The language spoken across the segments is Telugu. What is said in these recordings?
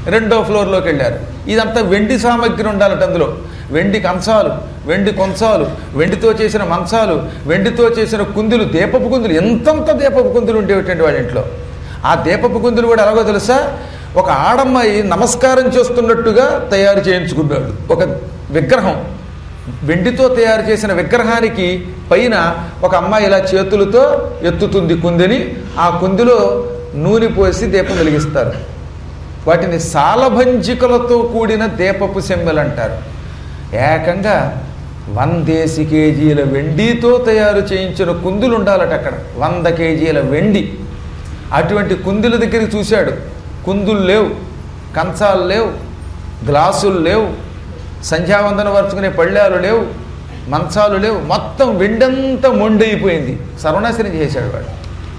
రెండో ఫ్లోర్లోకి వెళ్ళారు ఇదంతా వెండి సామగ్రి ఉండాలట అందులో వెండి కంచాలు వెండి కొంచాలు వెండితో చేసిన మంచాలు వెండితో చేసిన కుందులు దీపపు కుందులు ఎంతంత దీపపు కుందులు ఉండేవిటండి వాళ్ళ ఇంట్లో ఆ దీపపు కుందులు కూడా ఎలాగో తెలుసా ఒక ఆడమ్మాయి నమస్కారం చేస్తున్నట్టుగా తయారు చేయించుకున్నాడు ఒక విగ్రహం వెండితో తయారు చేసిన విగ్రహానికి పైన ఒక అమ్మాయి ఇలా చేతులతో ఎత్తుతుంది కుందిని ఆ కుందిలో నూనె పోసి దీపం వెలిగిస్తారు వాటిని సాలభంజికలతో కూడిన దీపపు సెమ్మెలు అంటారు ఏకంగా వందేసి కేజీల వెండితో తయారు చేయించిన కుందులు ఉండాలట అక్కడ వంద కేజీల వెండి అటువంటి కుందుల దగ్గరికి చూశాడు కుందులు లేవు కంచాలు లేవు గ్లాసులు లేవు సంధ్యావందన వరుచుకునే పళ్ళాలు లేవు మంచాలు లేవు మొత్తం వెండంతా మొండైపోయింది సర్వనాశనం చేశాడు వాడు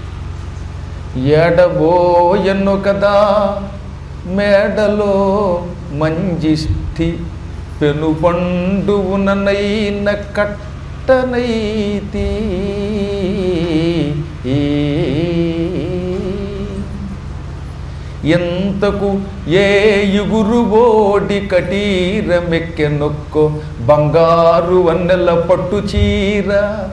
ఎడబోయను కదా మేడలో మంజిష్ఠి పెను పండువుననైన కట్టనైతి ఎంతకు ఏ ఇగురు బోడి కటీరమెక్కెనొక్కో బంగారు వన్నెల పట్టు చీర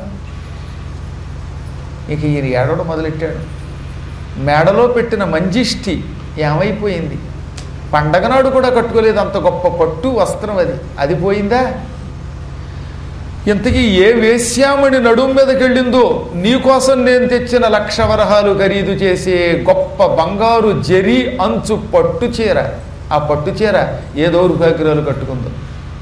ఇక ఈయన ఏడవడం మొదలెట్టాడు మేడలో పెట్టిన మంజిష్టి ఏమైపోయింది పండగ నాడు కూడా కట్టుకోలేదు అంత గొప్ప పట్టు వస్త్రం అది అది పోయిందా ఇంతకీ ఏ వేశ్యామణి నడుం మీదకి వెళ్ళిందో నీకోసం నేను తెచ్చిన లక్ష వరహాలు ఖరీదు చేసే గొప్ప బంగారు జరి అంచు పట్టు చీర ఆ పట్టు చీర ఏ దౌర్భాగ్యాలు కట్టుకుందో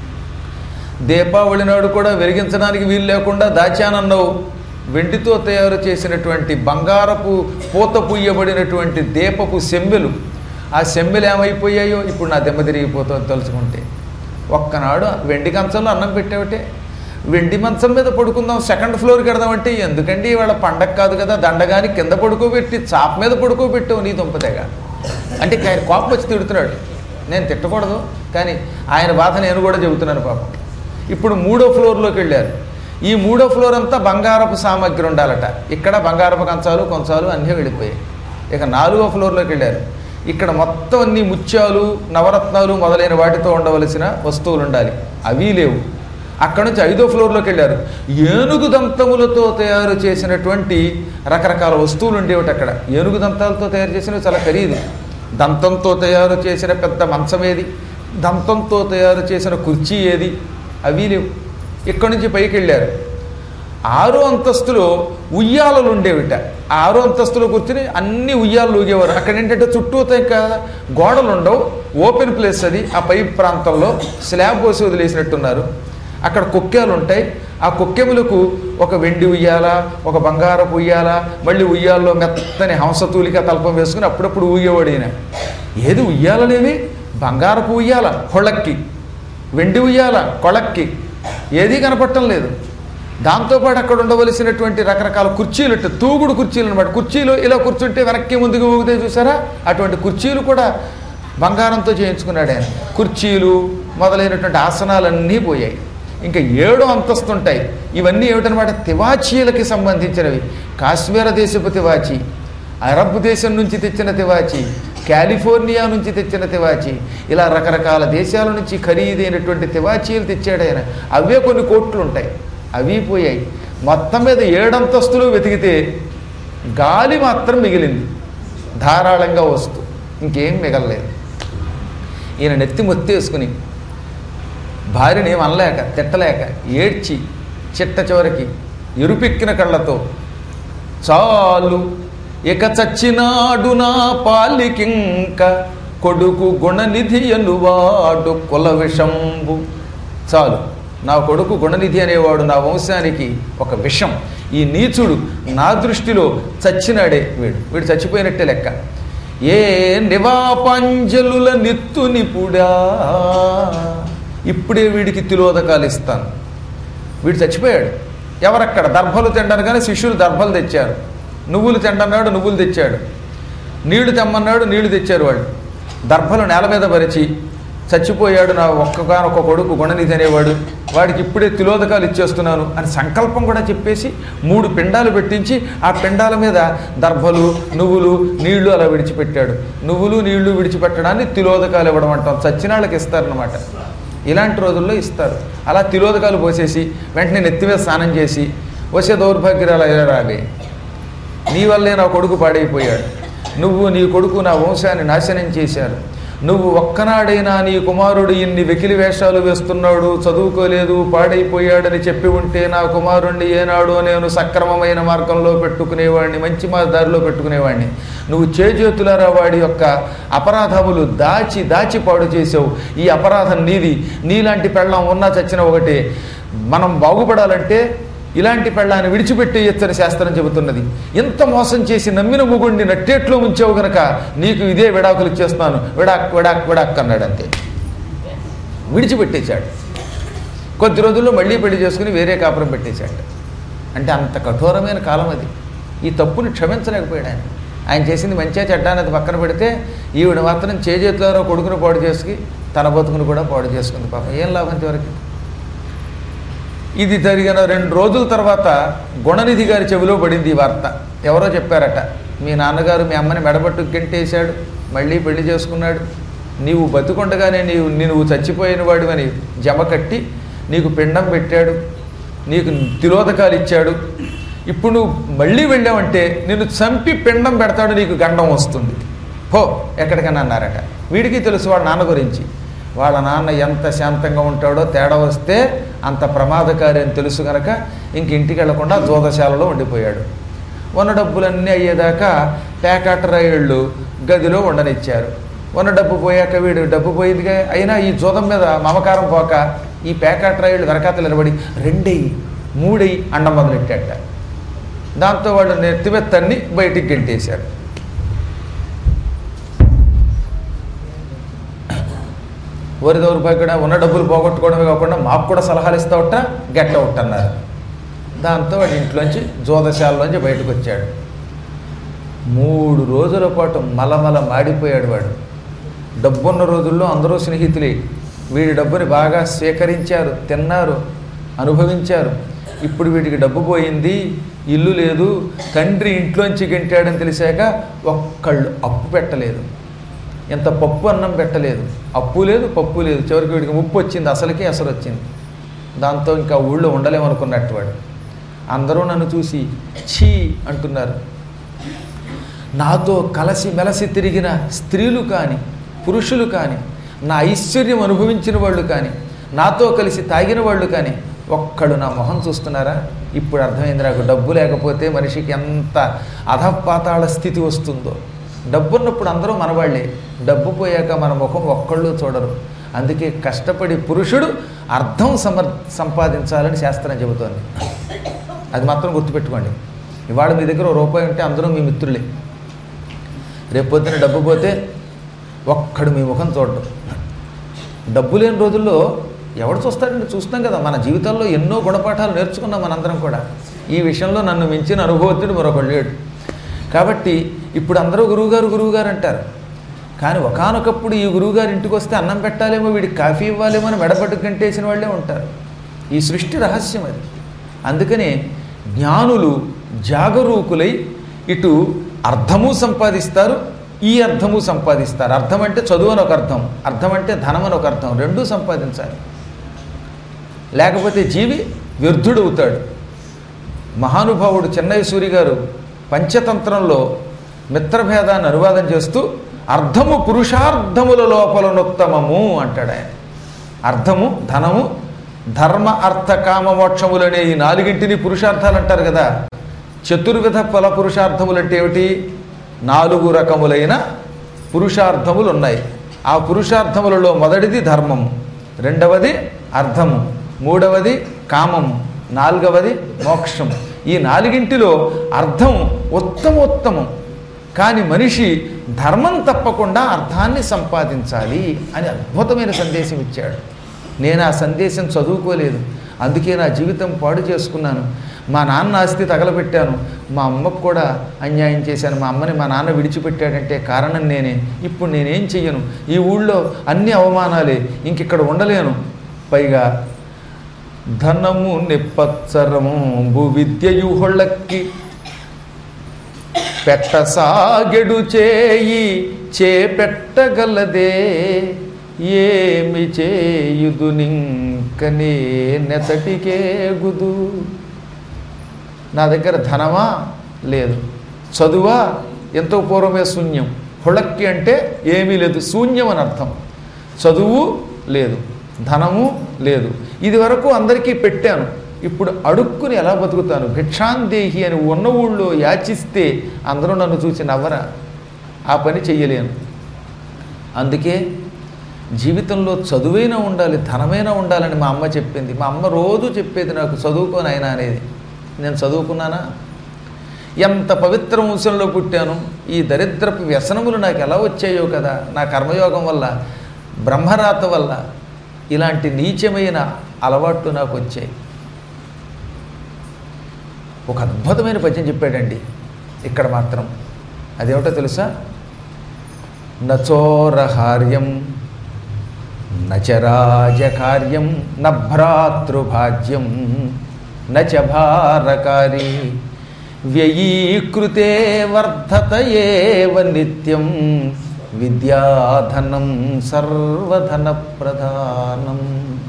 దీపావళి నాడు కూడా వెలిగించడానికి వీలు లేకుండా దాచానన్నావు వెండితో తయారు చేసినటువంటి బంగారపు పూత పుయ్యబడినటువంటి దీపపు సెమ్మెలు ఆ సెమ్మెలు ఏమైపోయాయో ఇప్పుడు నా దెమ్మ తిరిగిపోతుంది తలుచుకుంటే ఒక్కనాడు వెండి కంచంలో అన్నం పెట్టావటే వెండి మంచం మీద పడుకుందాం సెకండ్ ఫ్లోర్కి వెడదామంటే ఎందుకండి ఇవాళ పండగ కాదు కదా దండగాని కింద పడుకోబెట్టి చాప మీద పడుకోబెట్టావు నీ దుంపతేగా అంటే ఆయన కోపం వచ్చి తిడుతున్నాడు నేను తిట్టకూడదు కానీ ఆయన బాధ నేను కూడా చెబుతున్నాను పాపం ఇప్పుడు మూడో ఫ్లోర్లోకి వెళ్ళారు ఈ మూడో ఫ్లోర్ అంతా బంగారపు సామాగ్రి ఉండాలట ఇక్కడ బంగారపు కంచాలు కొంచాలు అన్నీ వెళ్ళిపోయాయి ఇక నాలుగో ఫ్లోర్లోకి వెళ్ళారు ఇక్కడ మొత్తం అన్ని ముత్యాలు నవరత్నాలు మొదలైన వాటితో ఉండవలసిన వస్తువులు ఉండాలి అవి లేవు అక్కడ నుంచి ఐదో ఫ్లోర్లోకి వెళ్ళారు ఏనుగు దంతములతో తయారు చేసినటువంటి రకరకాల వస్తువులు ఉండేవి అక్కడ ఏనుగు దంతాలతో తయారు చేసినవి చాలా ఖరీదు దంతంతో తయారు చేసిన పెద్ద మంచం ఏది దంతంతో తయారు చేసిన కుర్చీ ఏది అవి లేవు ఇక్కడి నుంచి పైకి వెళ్ళారు ఆరో అంతస్తులో ఉయ్యాలలు ఉండేవిట ఆ ఆరో అంతస్తులో కూర్చుని అన్ని ఉయ్యాలు ఊగేవారు అక్కడ ఏంటంటే చుట్టూ ఇంకా గోడలు ఉండవు ఓపెన్ ప్లేస్ అది ఆ పై ప్రాంతంలో స్లాబ్ పోసి వదిలేసినట్టున్నారు అక్కడ కుక్కేలు ఉంటాయి ఆ కుక్కెములకు ఒక వెండి ఉయ్యాల ఒక బంగారపు ఉయ్యాల మళ్ళీ ఉయ్యాల్లో మెత్తని హంసతూలిక తల్పం వేసుకుని అప్పుడప్పుడు ఊగేవాడు ఈయన ఏది ఉయ్యాలనేవి బంగారపు ఉయ్యాల కొళక్కి వెండి ఉయ్యాల కొళక్కి ఏదీ కనపడటం లేదు దాంతోపాటు అక్కడ ఉండవలసినటువంటి రకరకాల కుర్చీలు అంటే తూగుడు కుర్చీలు అనమాట కుర్చీలు ఇలా కూర్చుంటే వెనక్కి ముందుకు ఊగితే చూసారా అటువంటి కుర్చీలు కూడా బంగారంతో చేయించుకున్నాడు ఆయన కుర్చీలు మొదలైనటువంటి ఆసనాలన్నీ పోయాయి ఇంకా ఏడు అంతస్తుంటాయి ఇవన్నీ ఏమిటనమాట తివాచీలకి సంబంధించినవి కాశ్మీర దేశపు తివాచి అరబ్ దేశం నుంచి తెచ్చిన తివాచి కాలిఫోర్నియా నుంచి తెచ్చిన తివాచి ఇలా రకరకాల దేశాల నుంచి ఖరీదైనటువంటి తివాచీలు తెచ్చాడు ఆయన అవే కొన్ని కోట్లు ఉంటాయి అవి పోయాయి మొత్తం మీద ఏడంతస్తులు వెతికితే గాలి మాత్రం మిగిలింది ధారాళంగా వస్తూ ఇంకేం మిగలలేదు ఈయన నెత్తి మొత్తేసుకుని భార్యని ఏం అనలేక తిట్టలేక ఏడ్చి చిట్ట చివరికి ఎరుపెక్కిన కళ్ళతో చాలు ఇక చచ్చినాడు నా పాలికింక కొడుకు గుణనిధి అనువాడు కుల విషంబు చాలు నా కొడుకు గుణనిధి అనేవాడు నా వంశానికి ఒక విషం ఈ నీచుడు నా దృష్టిలో చచ్చినాడే వీడు వీడు చచ్చిపోయినట్టే లెక్క ఏ నివాపాంజలుల నిత్తు నిపుడా ఇప్పుడే వీడికి తిలోదకాలు ఇస్తాను వీడు చచ్చిపోయాడు ఎవరక్కడ దర్భలు తినడానికని శిష్యులు దర్భలు తెచ్చారు నువ్వులు తిండన్నాడు నువ్వులు తెచ్చాడు నీళ్లు తెమ్మన్నాడు నీళ్లు తెచ్చారు వాళ్ళు దర్భలు నేల మీద పరిచి చచ్చిపోయాడు నా ఒక్కగానొక్క కొడుకు గుణనిధి అనేవాడు వాడికి ఇప్పుడే తిలోదకాలు ఇచ్చేస్తున్నాను అని సంకల్పం కూడా చెప్పేసి మూడు పిండాలు పెట్టించి ఆ పిండాల మీద దర్భలు నువ్వులు నీళ్లు అలా విడిచిపెట్టాడు నువ్వులు నీళ్లు విడిచిపెట్టడాన్ని తిలోదకాలు ఇవ్వడం అంటాం చచ్చినాళ్ళకి ఇస్తారనమాట ఇలాంటి రోజుల్లో ఇస్తారు అలా తిలోదకాలు పోసేసి వెంటనే నెత్తిమీద స్నానం చేసి వచ్చే దౌర్భాగ్యరాలు అయ్యా రావే నీ వల్లే నా కొడుకు పాడైపోయాడు నువ్వు నీ కొడుకు నా వంశాన్ని నాశనం చేశారు నువ్వు ఒక్కనాడైనా నీ కుమారుడు ఇన్ని వెకిలి వేషాలు వేస్తున్నాడు చదువుకోలేదు పాడైపోయాడని చెప్పి ఉంటే నా కుమారుణ్ణి ఏనాడో నేను సక్రమమైన మార్గంలో పెట్టుకునేవాడిని మంచి మా దారిలో పెట్టుకునేవాడిని నువ్వు చేజేతులారా వాడి యొక్క అపరాధములు దాచి దాచి పాడు చేసావు ఈ అపరాధం నీది నీలాంటి పెళ్ళం ఉన్నా చచ్చిన ఒకటే మనం బాగుపడాలంటే ఇలాంటి పెళ్ళాన్ని విడిచిపెట్టేయచ్చని శాస్త్రం చెబుతున్నది ఎంత మోసం చేసి నమ్మిన ముగుడిని నట్టేట్లో ఉంచావు గనక నీకు ఇదే విడాకులు ఇచ్చేస్తున్నాను విడాక్ విడాక్ విడాక్ అన్నాడు అంతే విడిచిపెట్టేశాడు కొద్ది రోజుల్లో మళ్ళీ పెళ్లి చేసుకుని వేరే కాపురం పెట్టేశాడు అంటే అంత కఠోరమైన కాలం అది ఈ తప్పుని క్షమించలేకపోయాడు ఆయన ఆయన చేసింది మంచిగా చెడ్డా అనేది పక్కన పెడితే ఈవిడ మాత్రం చేజేతులారో కొడుకును పాడు చేసుకుని తన బతుకును కూడా పాడు చేసుకుంది పాపం ఏం లాభం చివరికి ఇది జరిగిన రెండు రోజుల తర్వాత గుణనిధి గారి చెవిలో పడింది ఈ వార్త ఎవరో చెప్పారట మీ నాన్నగారు మీ అమ్మని మెడబట్టు గెంటేశాడు మళ్ళీ పెళ్లి చేసుకున్నాడు నీవు బతుకుండగానే నీవు నువ్వు చచ్చిపోయిన వాడివని జమ కట్టి నీకు పిండం పెట్టాడు నీకు తిలోదకాలు ఇచ్చాడు ఇప్పుడు నువ్వు మళ్ళీ వెళ్ళావంటే నిన్ను చంపి పిండం పెడతాడు నీకు గండం వస్తుంది పో ఎక్కడికైనా అన్నారట వీడికి తెలుసు వాళ్ళ నాన్న గురించి వాళ్ళ నాన్న ఎంత శాంతంగా ఉంటాడో తేడా వస్తే అంత ప్రమాదకారి అని తెలుసు కనుక ఇంక ఇంటికి వెళ్లకుండా జోదశాలలో ఉండిపోయాడు ఉన్న డబ్బులన్నీ అయ్యేదాకా పేకాటరాయుళ్ళు గదిలో ఉండనిచ్చారు ఉన్న డబ్బు పోయాక వీడు డబ్బు పోయిందిగా అయినా ఈ జోదం మీద మమకారం పోక ఈ పేకాటరాయుళ్ళు వెనకాతలు నిలబడి రెండెయ్యి మూడెయ్యి అండం మొదలెట్టాట దాంతో వాళ్ళు నెత్తిమెత్తన్ని బయటికి గెంటేశారు ఓరి దౌర్భాగ్యుడ ఉన్న డబ్బులు పోగొట్టుకోవడమే కాకుండా మాకు కూడా సలహాలు ఇస్తావట గెట్ అవుట్ అన్నారు దాంతో వాడి ఇంట్లోంచి జోదశాలలోంచి బయటకు వచ్చాడు మూడు రోజుల పాటు మలమల మాడిపోయాడు వాడు డబ్బున్న రోజుల్లో అందరూ స్నేహితులే వీడి డబ్బుని బాగా స్వీకరించారు తిన్నారు అనుభవించారు ఇప్పుడు వీడికి డబ్బు పోయింది ఇల్లు లేదు తండ్రి ఇంట్లోంచి గెంటాడని తెలిసాక ఒక్కళ్ళు అప్పు పెట్టలేదు ఇంత పప్పు అన్నం పెట్టలేదు అప్పు లేదు పప్పు లేదు చివరికి వీడికి ముప్పు వచ్చింది అసలుకి అసలు వచ్చింది దాంతో ఇంకా ఊళ్ళో ఉండలేమనుకున్నట్టు వాడు అందరూ నన్ను చూసి ఛీ అంటున్నారు నాతో కలసి మెలసి తిరిగిన స్త్రీలు కానీ పురుషులు కానీ నా ఐశ్వర్యం అనుభవించిన వాళ్ళు కానీ నాతో కలిసి తాగిన వాళ్ళు కానీ ఒక్కడు నా మొహం చూస్తున్నారా ఇప్పుడు అర్థమైంది నాకు డబ్బు లేకపోతే మనిషికి ఎంత అధపాతాళ స్థితి వస్తుందో డబ్బున్నప్పుడు అందరూ మనవాళ్లే డబ్బు పోయాక మన ముఖం ఒక్కళ్ళు చూడరు అందుకే కష్టపడి పురుషుడు అర్థం సమర్ సంపాదించాలని శాస్త్రం చెబుతోంది అది మాత్రం గుర్తుపెట్టుకోండి ఇవాళ మీ దగ్గర ఓ రూపాయి ఉంటే అందరూ మీ మిత్రులే రేపు పొద్దున డబ్బు పోతే ఒక్కడు మీ ముఖం చూడడం డబ్బు లేని రోజుల్లో ఎవడు చూస్తాడండి చూస్తాం కదా మన జీవితంలో ఎన్నో గుణపాఠాలు నేర్చుకున్నాం మనందరం కూడా ఈ విషయంలో నన్ను మించిన అనుభవజ్ఞుడు మరొకడు లేడు కాబట్టి ఇప్పుడు అందరూ గురువుగారు గురువుగారు అంటారు కానీ ఒకానొకప్పుడు ఈ గురువుగారు ఇంటికి వస్తే అన్నం పెట్టాలేమో వీడికి కాఫీ ఇవ్వాలేమో అని మెడపట్టు కంటేసిన వాళ్ళే ఉంటారు ఈ సృష్టి రహస్యం అది అందుకనే జ్ఞానులు జాగరూకులై ఇటు అర్థము సంపాదిస్తారు ఈ అర్థము సంపాదిస్తారు అర్థం అంటే చదువు అని ఒక అర్థం అర్థం అంటే ధనం అని ఒక అర్థం రెండూ సంపాదించాలి లేకపోతే జీవి వ్యర్థుడవుతాడు మహానుభావుడు చెన్నై సూరి గారు పంచతంత్రంలో మిత్రభేదాన్ని అనువాదం చేస్తూ అర్థము పురుషార్థముల లోపలనుత్తమము అంటాడు ఆయన అర్థము ధనము ధర్మ అర్థ కామ మోక్షములనే ఈ నాలుగింటిని పురుషార్థాలు అంటారు కదా చతుర్విధ ఫల పురుషార్థములు అంటే ఏమిటి నాలుగు రకములైన పురుషార్థములు ఉన్నాయి ఆ పురుషార్థములలో మొదటిది ధర్మము రెండవది అర్థము మూడవది కామము నాలుగవది మోక్షం ఈ నాలుగింటిలో అర్థం ఉత్తమోత్తమం కానీ మనిషి ధర్మం తప్పకుండా అర్థాన్ని సంపాదించాలి అని అద్భుతమైన సందేశం ఇచ్చాడు నేను ఆ సందేశం చదువుకోలేదు అందుకే నా జీవితం పాడు చేసుకున్నాను మా నాన్న ఆస్తి తగలబెట్టాను మా అమ్మకు కూడా అన్యాయం చేశాను మా అమ్మని మా నాన్న విడిచిపెట్టాడంటే కారణం నేనే ఇప్పుడు నేనేం చెయ్యను ఈ ఊళ్ళో అన్ని అవమానాలే ఇంకిక్కడ ఉండలేను పైగా ధనము నిప్పత్సరము భూ విద్యయుహొళ్ళక్కి పెట్టసాగెడు చేయి చేపెట్టగలదే ఏమి చేయుదు నింకనే నెతటికేగుదు నా దగ్గర ధనమా లేదు చదువా ఎంతో పూర్వమే శూన్యం హుళక్కి అంటే ఏమీ లేదు శూన్యం అని అర్థం చదువు లేదు ధనము లేదు ఇది వరకు అందరికీ పెట్టాను ఇప్పుడు అడుక్కుని ఎలా బతుకుతాను భిక్షాందేహి అని ఉన్న ఊళ్ళో యాచిస్తే అందరూ నన్ను చూసి నవ్వరా ఆ పని చెయ్యలేను అందుకే జీవితంలో చదువైనా ఉండాలి ధనమైనా ఉండాలని మా అమ్మ చెప్పింది మా అమ్మ రోజు చెప్పేది నాకు చదువుకోని అయినా అనేది నేను చదువుకున్నానా ఎంత పవిత్ర వంశంలో పుట్టాను ఈ దరిద్రపు వ్యసనములు నాకు ఎలా వచ్చాయో కదా నా కర్మయోగం వల్ల బ్రహ్మరాత వల్ల ఇలాంటి నీచమైన అలవాట్లు నాకు వచ్చాయి ఒక అద్భుతమైన పద్యం చెప్పాడండి ఇక్కడ మాత్రం అదేమిటో తెలుసా నచోరహార్యం నచరాజకార్యం నభ్రాతృభాజ్యం నచ భారకారి వ్యయీకృతే వర్ధత ఏవ నిత్యం విద్యాధనం సర్వధన ప్రధానం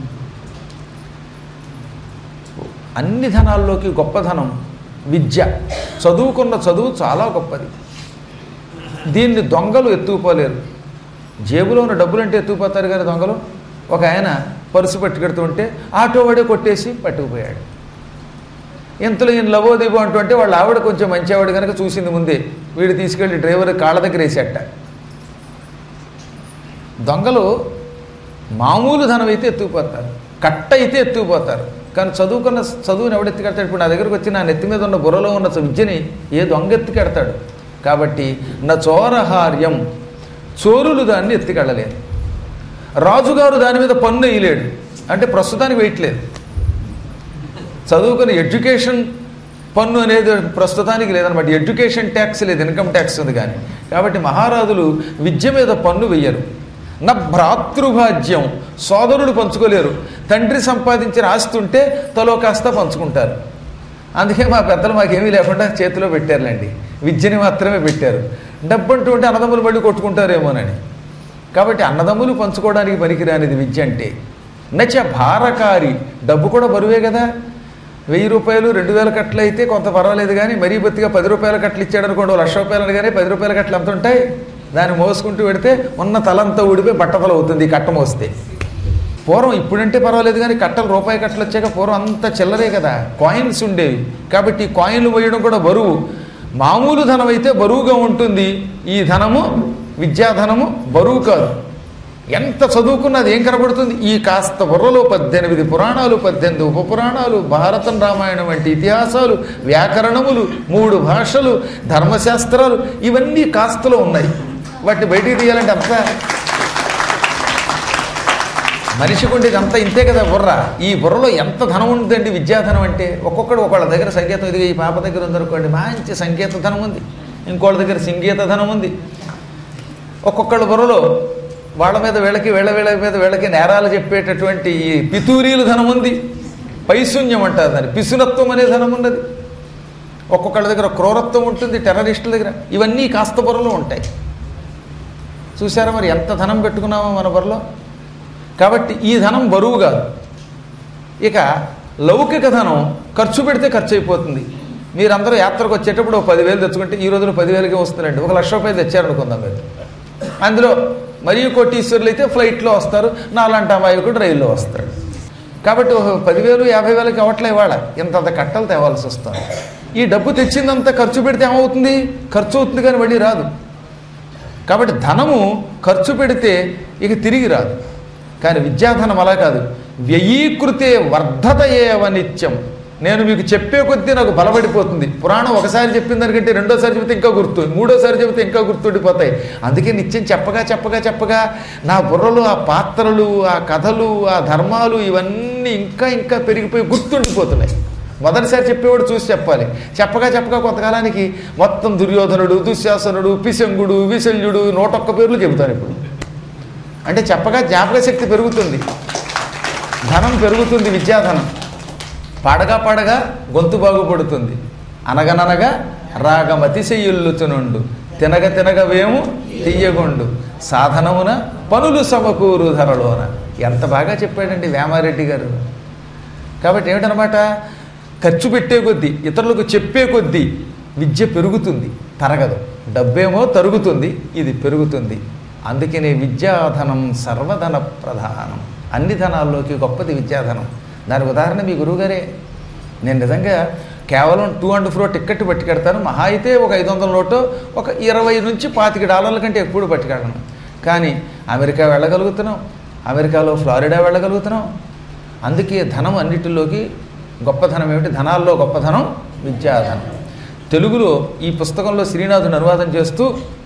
అన్ని ధనాల్లోకి గొప్ప ధనం విద్య చదువుకున్న చదువు చాలా గొప్పది దీన్ని దొంగలు ఎత్తుకుపోలేరు జేబులో ఉన్న డబ్బులు అంటే ఎత్తుకుపోతారు కానీ దొంగలు ఒక ఆయన పరుసు పట్టుకెడుతుంటే ఆటో వాడే కొట్టేసి పట్టుకుపోయాడు ఇంతలో ఈయన లవోదీపో అంటుంటే వాళ్ళ ఆవిడ కొంచెం మంచి ఆవిడ కనుక చూసింది ముందే వీడు తీసుకెళ్ళి డ్రైవర్ కాళ్ళ దగ్గర వేసేట దొంగలు మామూలు ధనం అయితే ఎత్తుకుపోతారు కట్ట అయితే ఎత్తుకుపోతారు కానీ చదువుకున్న చదువుని ఎవడు ఎత్తుకెడతాడు ఇప్పుడు నా దగ్గరకు వచ్చి నా నెత్తి మీద ఉన్న బుర్రలో ఉన్న విద్యని ఏ దొంగ ఎత్తుకెడతాడు కాబట్టి నా చోరహార్యం చోరులు దాన్ని ఎత్తుకెళ్ళలేదు రాజుగారు దాని మీద పన్ను వేయలేడు అంటే ప్రస్తుతానికి వేయట్లేదు చదువుకుని ఎడ్యుకేషన్ పన్ను అనేది ప్రస్తుతానికి లేదనమాట ఎడ్యుకేషన్ ట్యాక్స్ లేదు ఇన్కమ్ ట్యాక్స్ ఉంది కానీ కాబట్టి మహారాజులు విద్య మీద పన్ను వెయ్యరు నా భ్రాతృభాజ్యం సోదరుడు పంచుకోలేరు తండ్రి సంపాదించిన ఆస్తి ఉంటే తలో కాస్త పంచుకుంటారు అందుకే మా పెద్దలు మాకేమీ లేకుండా చేతిలో పెట్టారులేండి విద్యని మాత్రమే పెట్టారు డబ్బు అంటూ ఉంటే అన్నదమ్ములు మళ్ళీ కొట్టుకుంటారేమోనని కాబట్టి అన్నదమ్ములు పంచుకోవడానికి పనికిరానిది విద్య అంటే నచ భారకారి డబ్బు కూడా బరువే కదా వెయ్యి రూపాయలు రెండు వేల కట్టలు అయితే కొంత పర్వాలేదు కానీ మరీ బొత్తిగా పది రూపాయల కట్టలు ఇచ్చాడు అనుకోండి ఓ లక్ష రూపాయలు అనగానే పది రూపాయల కట్టలు ఎంత ఉంటాయి దాన్ని మోసుకుంటూ పెడితే ఉన్న తలంతా ఊడిపోయి బట్టతల అవుతుంది ఈ కట్ట మోస్తే పూర్వం ఇప్పుడంటే పర్వాలేదు కానీ కట్టలు రూపాయి కట్టలు వచ్చాక పూర్వం అంత చిల్లరే కదా కాయిన్స్ ఉండేవి కాబట్టి ఈ కాయిన్లు వేయడం కూడా బరువు మామూలు ధనం అయితే బరువుగా ఉంటుంది ఈ ధనము విద్యాధనము బరువు కాదు ఎంత చదువుకున్నది ఏం కనబడుతుంది ఈ కాస్త బుర్రలో పద్దెనిమిది పురాణాలు పద్దెనిమిది ఉప పురాణాలు భారతం రామాయణం వంటి ఇతిహాసాలు వ్యాకరణములు మూడు భాషలు ధర్మశాస్త్రాలు ఇవన్నీ కాస్తలో ఉన్నాయి వాటిని బయటికి తీయాలంటే అంత మనిషికి ఉండేది అంతా ఇంతే కదా బుర్ర ఈ బుర్రలో ఎంత ధనం ఉందండి విద్యాధనం అంటే ఒక్కొక్కడు ఒకళ్ళ దగ్గర సంగీతం ఇది ఈ పాప దగ్గర ఉందనుకోండి మంచి సంగీత ధనం ఉంది ఇంకోళ్ళ దగ్గర సంగీత ధనం ఉంది ఒక్కొక్కళ్ళ బుర్రలో వాళ్ళ మీద వీళ్ళకి వీళ్ళ వీళ్ళ మీద వీళ్ళకి నేరాలు చెప్పేటటువంటి ఈ పితూరీలు ధనం ఉంది పైశూన్యం అంటారు దాన్ని పిసునత్వం అనే ధనం ఉన్నది ఒక్కొక్కళ్ళ దగ్గర క్రూరత్వం ఉంటుంది టెర్రరిస్టుల దగ్గర ఇవన్నీ కాస్త బుర్రలో ఉంటాయి చూసారా మరి ఎంత ధనం పెట్టుకున్నామో మన బుర్రలో కాబట్టి ఈ ధనం బరువు కాదు ఇక లౌకిక ధనం ఖర్చు పెడితే ఖర్చు అయిపోతుంది మీరందరూ యాత్రకు వచ్చేటప్పుడు ఒక పదివేలు తెచ్చుకుంటే ఈ రోజున పదివేలకే వస్తుందండి ఒక లక్ష రూపాయలు తెచ్చారనుకుందాం మీరు అందులో మరియు కోటీశ్వరులు అయితే ఫ్లైట్లో వస్తారు నాలాంటి అమాయకుడు రైల్లో వస్తాడు కాబట్టి ఒక పదివేలు యాభై వేలకి అవట్లే ఇవాళ ఇంతంత కట్టలు తేవాల్సి వస్తుంది ఈ డబ్బు తెచ్చిందంతా ఖర్చు పెడితే ఏమవుతుంది ఖర్చు అవుతుంది కానీ మళ్ళీ రాదు కాబట్టి ధనము ఖర్చు పెడితే ఇక తిరిగి రాదు కానీ విద్యాధనం అలా కాదు వ్యయీకృతే వర్ధత ఏవ నిత్యం నేను మీకు చెప్పే కొద్దీ నాకు బలపడిపోతుంది పురాణం ఒకసారి చెప్పిన దానికంటే రెండోసారి చెబితే ఇంకా గుర్తు మూడోసారి చెబితే ఇంకా గుర్తుండిపోతాయి అందుకే నిత్యం చెప్పగా చెప్పగా చెప్పగా నా బుర్రలు ఆ పాత్రలు ఆ కథలు ఆ ధర్మాలు ఇవన్నీ ఇంకా ఇంకా పెరిగిపోయి గుర్తుండిపోతున్నాయి మొదటిసారి చెప్పేవాడు చూసి చెప్పాలి చెప్పగా చెప్పగా కొంతకాలానికి మొత్తం దుర్యోధనుడు దుశ్శాసనుడు పిశంగుడు విశల్యుడు నూటొక్క పేర్లు చెబుతారు ఇప్పుడు అంటే చెప్పగా జ్ఞాపక శక్తి పెరుగుతుంది ధనం పెరుగుతుంది విద్యాధనం పాడగా పాడగా గొంతు బాగుపడుతుంది అనగననగా రాగమతిశయుల్లుచునుండు తినగ తినగ వేము తీయగొండు సాధనమున పనులు సమకూరు ధరలోన ఎంత బాగా చెప్పాడండి వేమారెడ్డి గారు కాబట్టి ఏమిటనమాట ఖర్చు పెట్టే కొద్దీ ఇతరులకు చెప్పే కొద్దీ విద్య పెరుగుతుంది తరగదు డబ్బేమో తరుగుతుంది ఇది పెరుగుతుంది అందుకనే విద్యాధనం సర్వధన ప్రధానం అన్ని ధనాల్లోకి గొప్పది విద్యాధనం దానికి ఉదాహరణ మీ గురువుగారే నేను నిజంగా కేవలం టూ అండ్ ఫ్రో టిక్కెట్ పట్టుకెడతాను మహా అయితే ఒక ఐదు వందల నోటు ఒక ఇరవై నుంచి పాతిక డాలర్ల కంటే ఎప్పుడు పట్టుకెళ్ళను కానీ అమెరికా వెళ్ళగలుగుతున్నాం అమెరికాలో ఫ్లారిడా వెళ్ళగలుగుతున్నాం అందుకే ధనం అన్నిటిలోకి గొప్ప ధనం ఏమిటి ధనాల్లో గొప్ప ధనం విద్యాధనం తెలుగులో ఈ పుస్తకంలో శ్రీనాథుని అనువాదం చేస్తూ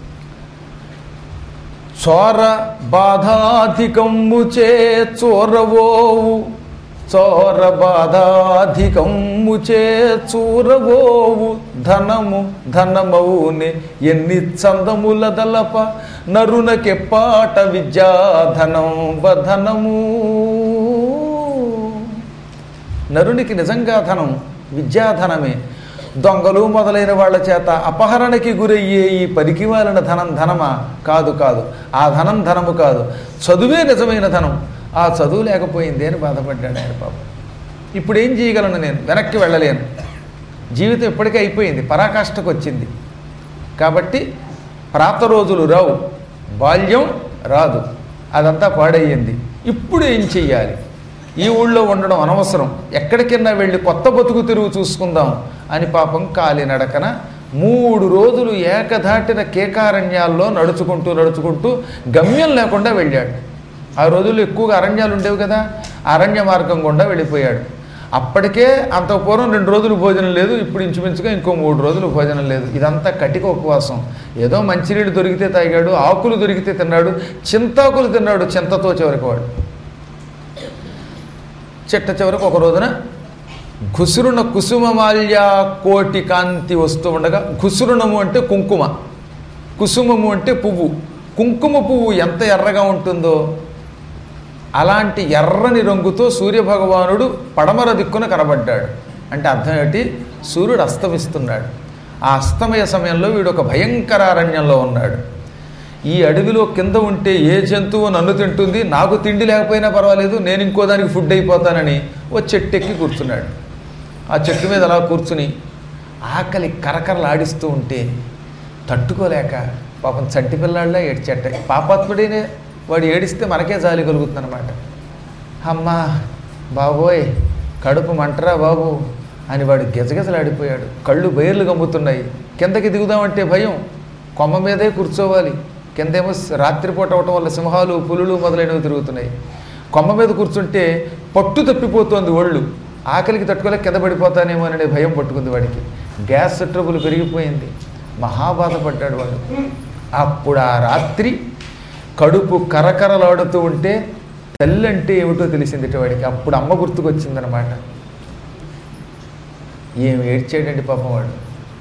చోర బాధాధికమ్ము చే చోరవోవు చోర బాధాధికమ్ము చే చూరవోవు ధనము ధనమౌని ఎన్ని చందముల దలప నరునకెప్పాట విద్యాధనం బధనము నరునికి నిజంగా ధనం విద్యాధనమే దొంగలు మొదలైన వాళ్ళ చేత అపహరణకి గురయ్యే ఈ పరికివాలిన ధనం ధనమా కాదు కాదు ఆ ధనం ధనము కాదు చదువే నిజమైన ధనం ఆ చదువు లేకపోయింది అని బాధపడ్డాడు ఆయన పాపం ఇప్పుడు ఏం చేయగలను నేను వెనక్కి వెళ్ళలేను జీవితం ఇప్పటికే అయిపోయింది పరాకాష్ఠకు వచ్చింది కాబట్టి ప్రాత రోజులు రావు బాల్యం రాదు అదంతా పాడయ్యింది ఇప్పుడు ఏం చెయ్యాలి ఈ ఊళ్ళో ఉండడం అనవసరం ఎక్కడికైనా వెళ్ళి కొత్త బతుకు తిరుగు చూసుకుందాం అని పాపం కాలినడకన మూడు రోజులు ఏకధాటిన కేకారణ్యాల్లో నడుచుకుంటూ నడుచుకుంటూ గమ్యం లేకుండా వెళ్ళాడు ఆ రోజుల్లో ఎక్కువగా అరణ్యాలు ఉండేవి కదా ఆ అరణ్య మార్గం గుండా వెళ్ళిపోయాడు అప్పటికే అంత పూర్వం రెండు రోజులు భోజనం లేదు ఇప్పుడు ఇంచుమించుగా ఇంకో మూడు రోజులు భోజనం లేదు ఇదంతా కటిక ఉపవాసం ఏదో మంచినీళ్ళు దొరికితే తాగాడు ఆకులు దొరికితే తిన్నాడు చింతాకులు తిన్నాడు చింతతో చివరికి వాడు చిట్ట చివరకు ఒక రోజున ఘుసురుణ కుసుమమాల్య కోటి కాంతి వస్తూ ఉండగా ఘుసురుణము అంటే కుంకుమ కుసుమము అంటే పువ్వు కుంకుమ పువ్వు ఎంత ఎర్రగా ఉంటుందో అలాంటి ఎర్రని రంగుతో సూర్యభగవానుడు పడమర దిక్కున కనబడ్డాడు అంటే అర్థం ఏంటి సూర్యుడు అస్తమిస్తున్నాడు ఆ అస్తమయ సమయంలో వీడు ఒక భయంకర అరణ్యంలో ఉన్నాడు ఈ అడవిలో కింద ఉంటే ఏ జంతువు నన్ను తింటుంది నాకు తిండి లేకపోయినా పర్వాలేదు నేను ఇంకో దానికి ఫుడ్ అయిపోతానని ఓ చెట్టు ఎక్కి కూర్చున్నాడు ఆ చెట్టు మీద అలా కూర్చుని ఆకలి కరకరలాడిస్తూ ఉంటే తట్టుకోలేక పాపం చంటి పిల్లాళ్ళ ఏడ్చెట్ట పాపాత్ముడినే వాడు ఏడిస్తే మనకే జాలి కలుగుతుందన్నమాట అమ్మా బాబోయ్ కడుపు మంటరా బాబు అని వాడు గెజగెజలాడిపోయాడు కళ్ళు బయర్లు గమ్ముతున్నాయి కిందకి దిగుదామంటే భయం కొమ్మ మీదే కూర్చోవాలి కిందేమో రాత్రిపూట అవటం వల్ల సింహాలు పులులు మొదలైనవి తిరుగుతున్నాయి కొమ్మ మీద కూర్చుంటే పట్టు తప్పిపోతోంది ఒళ్ళు ఆకలికి తట్టుకోలేక కింద పడిపోతానేమో అనే భయం పట్టుకుంది వాడికి గ్యాస్ ట్రబుల్ పెరిగిపోయింది మహాబాధపడ్డాడు వాడు అప్పుడు ఆ రాత్రి కడుపు కరకరలాడుతూ ఉంటే తల్లి అంటే ఏమిటో తెలిసింది వాడికి అప్పుడు అమ్మ గుర్తుకొచ్చిందనమాట ఏం ఏడ్చాడండి పాపం వాడు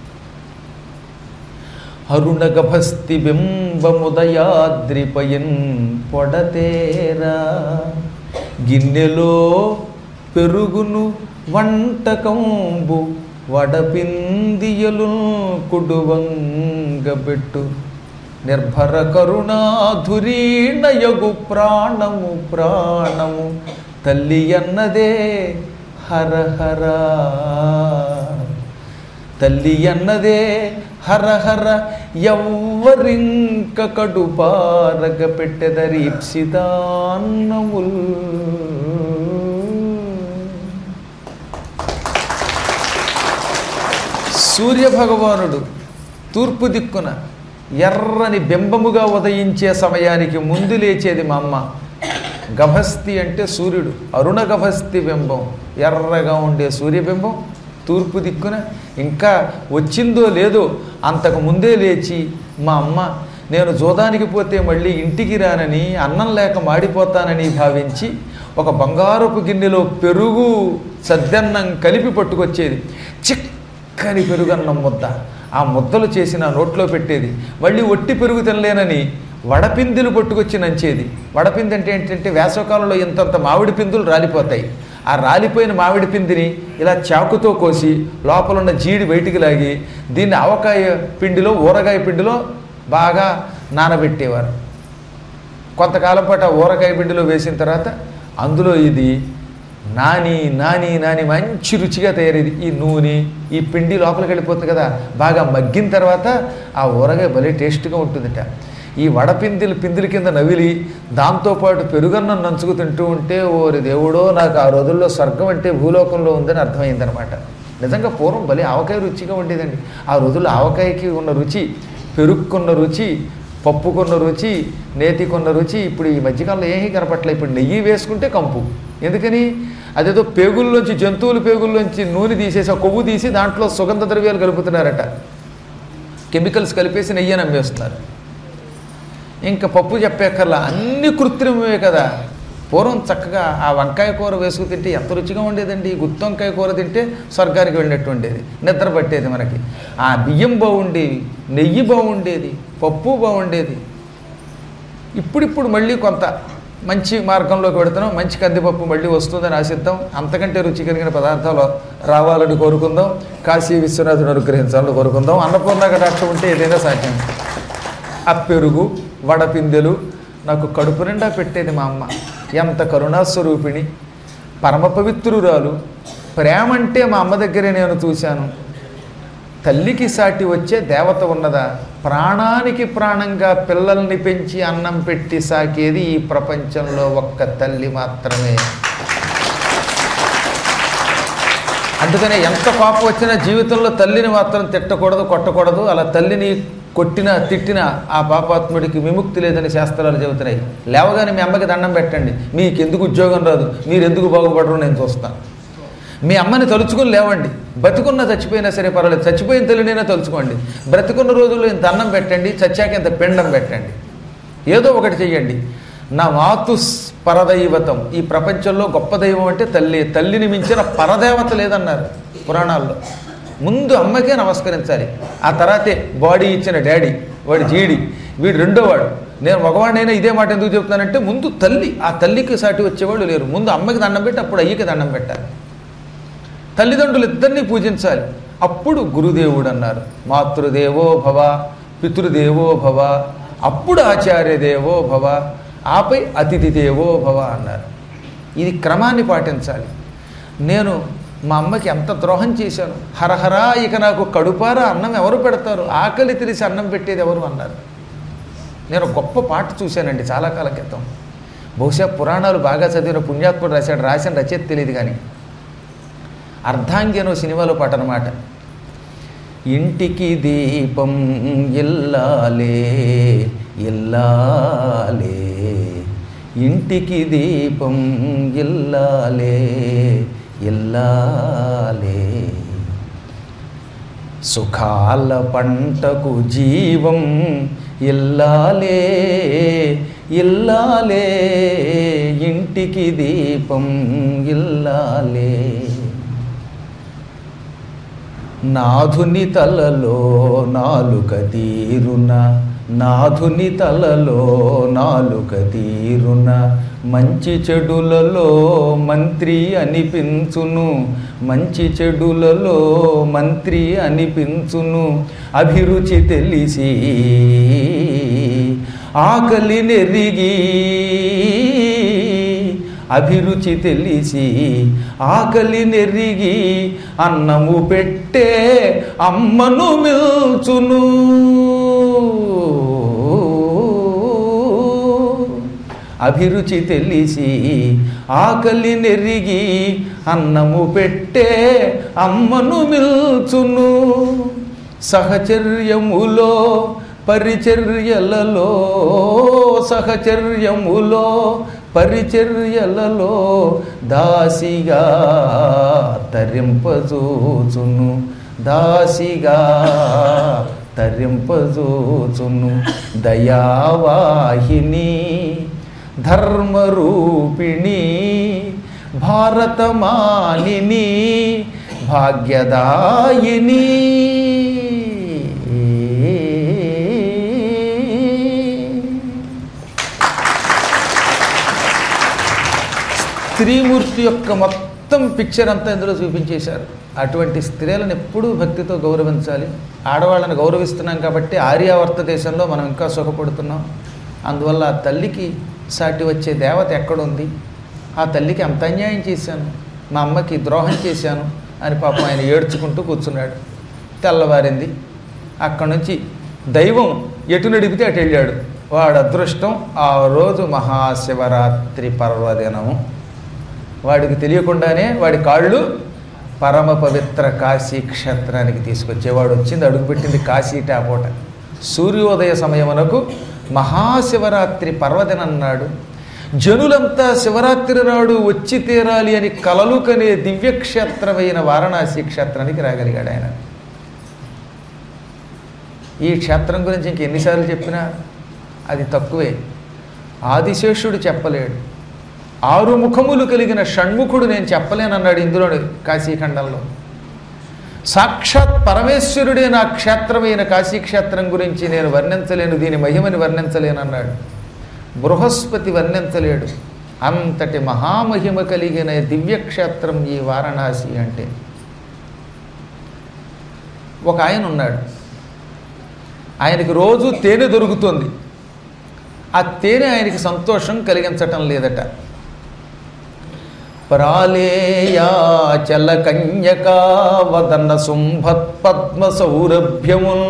అరుణగభస్తి బింబముదయాద్రిపయన్ పొడతేరా గిన్నెలో పెరుగును వంటకంబు వడపిందియలు కుడువంగబెట్టు నిర్భర కరుణాధురీణయగు ప్రాణము ప్రాణము తల్లి అన్నదే హరహర తల్లి అన్నదే హరహర ఎవ్వరింక కడుపారగ పెట్టెదరీప్సితాన్నముల్ సూర్యభగవానుడు తూర్పు దిక్కున ఎర్రని బింబముగా ఉదయించే సమయానికి ముందు లేచేది మా అమ్మ గభస్తి అంటే సూర్యుడు అరుణ గభస్తి బింబం ఎర్రగా ఉండే సూర్యబింబం తూర్పు దిక్కున ఇంకా వచ్చిందో లేదో అంతకు ముందే లేచి మా అమ్మ నేను జోదానికి పోతే మళ్ళీ ఇంటికి రానని అన్నం లేక మాడిపోతానని భావించి ఒక బంగారపు గిన్నెలో పెరుగు సద్దన్నం కలిపి పట్టుకొచ్చేది చిక్కని పెరుగన్నం ముద్ద ఆ ముద్దలు చేసి నా నోట్లో పెట్టేది మళ్ళీ ఒట్టి పెరుగు తినలేనని వడపిందులు పట్టుకొచ్చి నంచేది వడపింది అంటే ఏంటంటే వేసవకాలంలో ఇంతంత మామిడి పిందులు రాలిపోతాయి ఆ రాలిపోయిన మామిడి పిందిని ఇలా చాకుతో కోసి లోపల ఉన్న జీడి బయటికి లాగి దీన్ని ఆవకాయ పిండిలో ఊరగాయ పిండిలో బాగా నానబెట్టేవారు కొంతకాలం పాటు ఆ ఊరగాయ పిండిలో వేసిన తర్వాత అందులో ఇది నాని నాని నాని మంచి రుచిగా తయారైంది ఈ నూనె ఈ పిండి లోపలికి వెళ్ళిపోతుంది కదా బాగా మగ్గిన తర్వాత ఆ ఊరగాయ భలే టేస్ట్గా ఉంటుందట ఈ వడపిందిలు పిందిల కింద నవిలి దాంతోపాటు పెరుగన్నం నంచుకు తింటూ ఉంటే ఓరి దేవుడో నాకు ఆ రోజుల్లో స్వర్గం అంటే భూలోకంలో ఉందని అర్థమైందనమాట నిజంగా పూర్వం భలే ఆవకాయ రుచిగా ఉండేదండి ఆ రోజుల్లో ఆవకాయకి ఉన్న రుచి పెరుక్కున్న రుచి పప్పుకున్న రుచి నేతికున్న రుచి ఇప్పుడు ఈ మధ్యకాలంలో ఏమీ కనపట్లే ఇప్పుడు నెయ్యి వేసుకుంటే కంపు ఎందుకని అదేదో పేగుల్లోంచి జంతువుల పేగుల్లోంచి నూనె తీసేసి ఆ కొవ్వు తీసి దాంట్లో సుగంధ ద్రవ్యాలు కలుపుతున్నారట కెమికల్స్ కలిపేసి నెయ్యి అని అమ్మేస్తున్నారు ఇంకా పప్పు చెప్పేకర్లా అన్ని కృత్రిమమే కదా పూర్వం చక్కగా ఆ వంకాయ కూర వేసుకు తింటే ఎంత రుచిగా ఉండేదండి గుత్తి వంకాయ కూర తింటే స్వర్గానికి వెళ్ళినట్టు ఉండేది నిద్ర పట్టేది మనకి ఆ బియ్యం బాగుండేవి నెయ్యి బాగుండేది పప్పు బాగుండేది ఇప్పుడిప్పుడు మళ్ళీ కొంత మంచి మార్గంలోకి పెడుతున్నాం మంచి కందిపప్పు మళ్ళీ వస్తుందని ఆశిద్దాం అంతకంటే రుచి కలిగిన పదార్థాలు రావాలని కోరుకుందాం కాశీ విశ్వనాథుడు అనుగ్రహించాలని కోరుకుందాం అన్నపూర్ణ కటాక్షం ఉంటే ఏదైనా సాధ్యం ఆ పెరుగు వడపిందెలు నాకు కడుపు నిండా పెట్టేది మా అమ్మ ఎంత కరుణాస్వరూపిణి పరమ పవిత్రురాలు ప్రేమ అంటే మా అమ్మ దగ్గరే నేను చూశాను తల్లికి సాటి వచ్చే దేవత ఉన్నదా ప్రాణానికి ప్రాణంగా పిల్లల్ని పెంచి అన్నం పెట్టి సాకేది ఈ ప్రపంచంలో ఒక్క తల్లి మాత్రమే అందుకనే ఎంత కోపం వచ్చినా జీవితంలో తల్లిని మాత్రం తిట్టకూడదు కొట్టకూడదు అలా తల్లిని కొట్టినా తిట్టినా ఆ పాపాత్ముడికి విముక్తి లేదని శాస్త్రాలు చెబుతున్నాయి లేవగానే మీ అమ్మకి దండం పెట్టండి మీకు ఎందుకు ఉద్యోగం రాదు మీరు ఎందుకు బాగుపడరు నేను చూస్తాను మీ అమ్మని తలుచుకుని లేవండి బతుకున్న చచ్చిపోయినా సరే పర్వాలేదు చచ్చిపోయిన తల్లినైనా తలుచుకోండి బ్రతుకున్న రోజుల్లో ఇంత అన్నం పెట్టండి చచ్చాక ఇంత పిండం పెట్టండి ఏదో ఒకటి చెయ్యండి నా మాతు పరదైవతం ఈ ప్రపంచంలో గొప్ప దైవం అంటే తల్లి తల్లిని మించిన పరదేవత లేదన్నారు పురాణాల్లో ముందు అమ్మకే నమస్కరించాలి ఆ తర్వాతే బాడీ ఇచ్చిన డాడీ వాడి జీడి వీడు రెండో వాడు నేను మగవాడినైనా ఇదే మాట ఎందుకు చెప్తానంటే ముందు తల్లి ఆ తల్లికి సాటి వచ్చేవాళ్ళు లేరు ముందు అమ్మకి దండం పెట్టి అప్పుడు అయ్యకి దండం పెట్టాలి తల్లిదండ్రులు ఇద్దరిని పూజించాలి అప్పుడు గురుదేవుడు అన్నారు మాతృదేవో భవ పితృదేవో భవ అప్పుడు ఆచార్య దేవో భవ ఆపై అతిథి దేవో భవ అన్నారు ఇది క్రమాన్ని పాటించాలి నేను మా అమ్మకి ఎంత ద్రోహం చేశాను హరహరా ఇక నాకు కడుపారా అన్నం ఎవరు పెడతారు ఆకలి తెలిసి అన్నం పెట్టేది ఎవరు అన్నారు నేను ఒక గొప్ప పాట చూశానండి చాలా కాలం క్రితం బహుశా పురాణాలు బాగా చదివిన పుణ్యాత్ముడు రాశాడు రాసిన రచయిత తెలియదు కానీ అర్ధాంగి అనో సినిమాలో పాట అనమాట ఇంటికి దీపం ఇల్లాలే ఇల్లాలే ఇంటికి దీపం ఇల్లాలే ఇల్లాలే సుఖాల పంటకు జీవం ఇల్లాలే ఇల్లాలే ఇంటికి దీపం ఇల్లాలే నాధుని తలలో నాలుక తీరున నాధుని తలలో నాలుక తీరున మంచి చెడులలో మంత్రి అనిపించును మంచి చెడులలో మంత్రి అనిపించును అభిరుచి తెలిసి ఆకలి నెరిగి అభిరుచి తెలిసి ఆకలి నెరిగి అన్నము పెట్టే అమ్మను మిల్చును అభిరుచి తెలిసి ఆకలి నెరిగి అన్నము పెట్టే అమ్మను మిల్చును సహచర్యములో పరిచర్యలలో సహచర్యములో పరిచర్యలలో దాసిగా తరింపజూచును దాసిగా తరింపజూచును దయావాహిని ధర్మరూపిణి భారతమానిని భాగ్యదాయిని స్త్రీమూర్తి యొక్క మొత్తం పిక్చర్ అంతా ఇందులో చూపించేశారు అటువంటి స్త్రీలను ఎప్పుడూ భక్తితో గౌరవించాలి ఆడవాళ్ళని గౌరవిస్తున్నాం కాబట్టి ఆర్యావర్త దేశంలో మనం ఇంకా సుఖపడుతున్నాం అందువల్ల ఆ తల్లికి సాటి వచ్చే దేవత ఎక్కడుంది ఆ తల్లికి అంత అన్యాయం చేశాను మా అమ్మకి ద్రోహం చేశాను అని పాపం ఆయన ఏడ్చుకుంటూ కూర్చున్నాడు తెల్లవారింది అక్కడి నుంచి దైవం ఎటు నడిపితే అటు వెళ్ళాడు వాడు అదృష్టం ఆ రోజు మహాశివరాత్రి పర్వదినము వాడికి తెలియకుండానే వాడి కాళ్ళు పరమ పవిత్ర కాశీ క్షేత్రానికి తీసుకొచ్చేవాడు వచ్చింది అడుగుపెట్టింది కాశీ టాపోట సూర్యోదయ సమయమునకు మహాశివరాత్రి పర్వదినన్నాడు జనులంతా శివరాత్రి నాడు వచ్చి తీరాలి అని కలలు కనే దివ్యక్షేత్రమైన వారణాసి క్షేత్రానికి రాగలిగాడు ఆయన ఈ క్షేత్రం గురించి ఇంక ఎన్నిసార్లు చెప్పినా అది తక్కువే ఆదిశేషుడు చెప్పలేడు ఆరు ముఖములు కలిగిన షణ్ముఖుడు నేను చెప్పలేనన్నాడు ఇందులోని కాశీఖండంలో సాక్షాత్ పరమేశ్వరుడే నా క్షేత్రమైన కాశీక్షేత్రం గురించి నేను వర్ణించలేను దీని మహిమని వర్ణించలేనన్నాడు బృహస్పతి వర్ణించలేడు అంతటి మహామహిమ కలిగిన దివ్యక్షేత్రం ఈ వారణాసి అంటే ఒక ఆయన ఉన్నాడు ఆయనకి రోజు తేనె దొరుకుతుంది ఆ తేనె ఆయనకి సంతోషం కలిగించటం లేదట ప్రాళేయాచల కన్యకా వదన శుంభత్ పద్మ సౌరభ్యమున్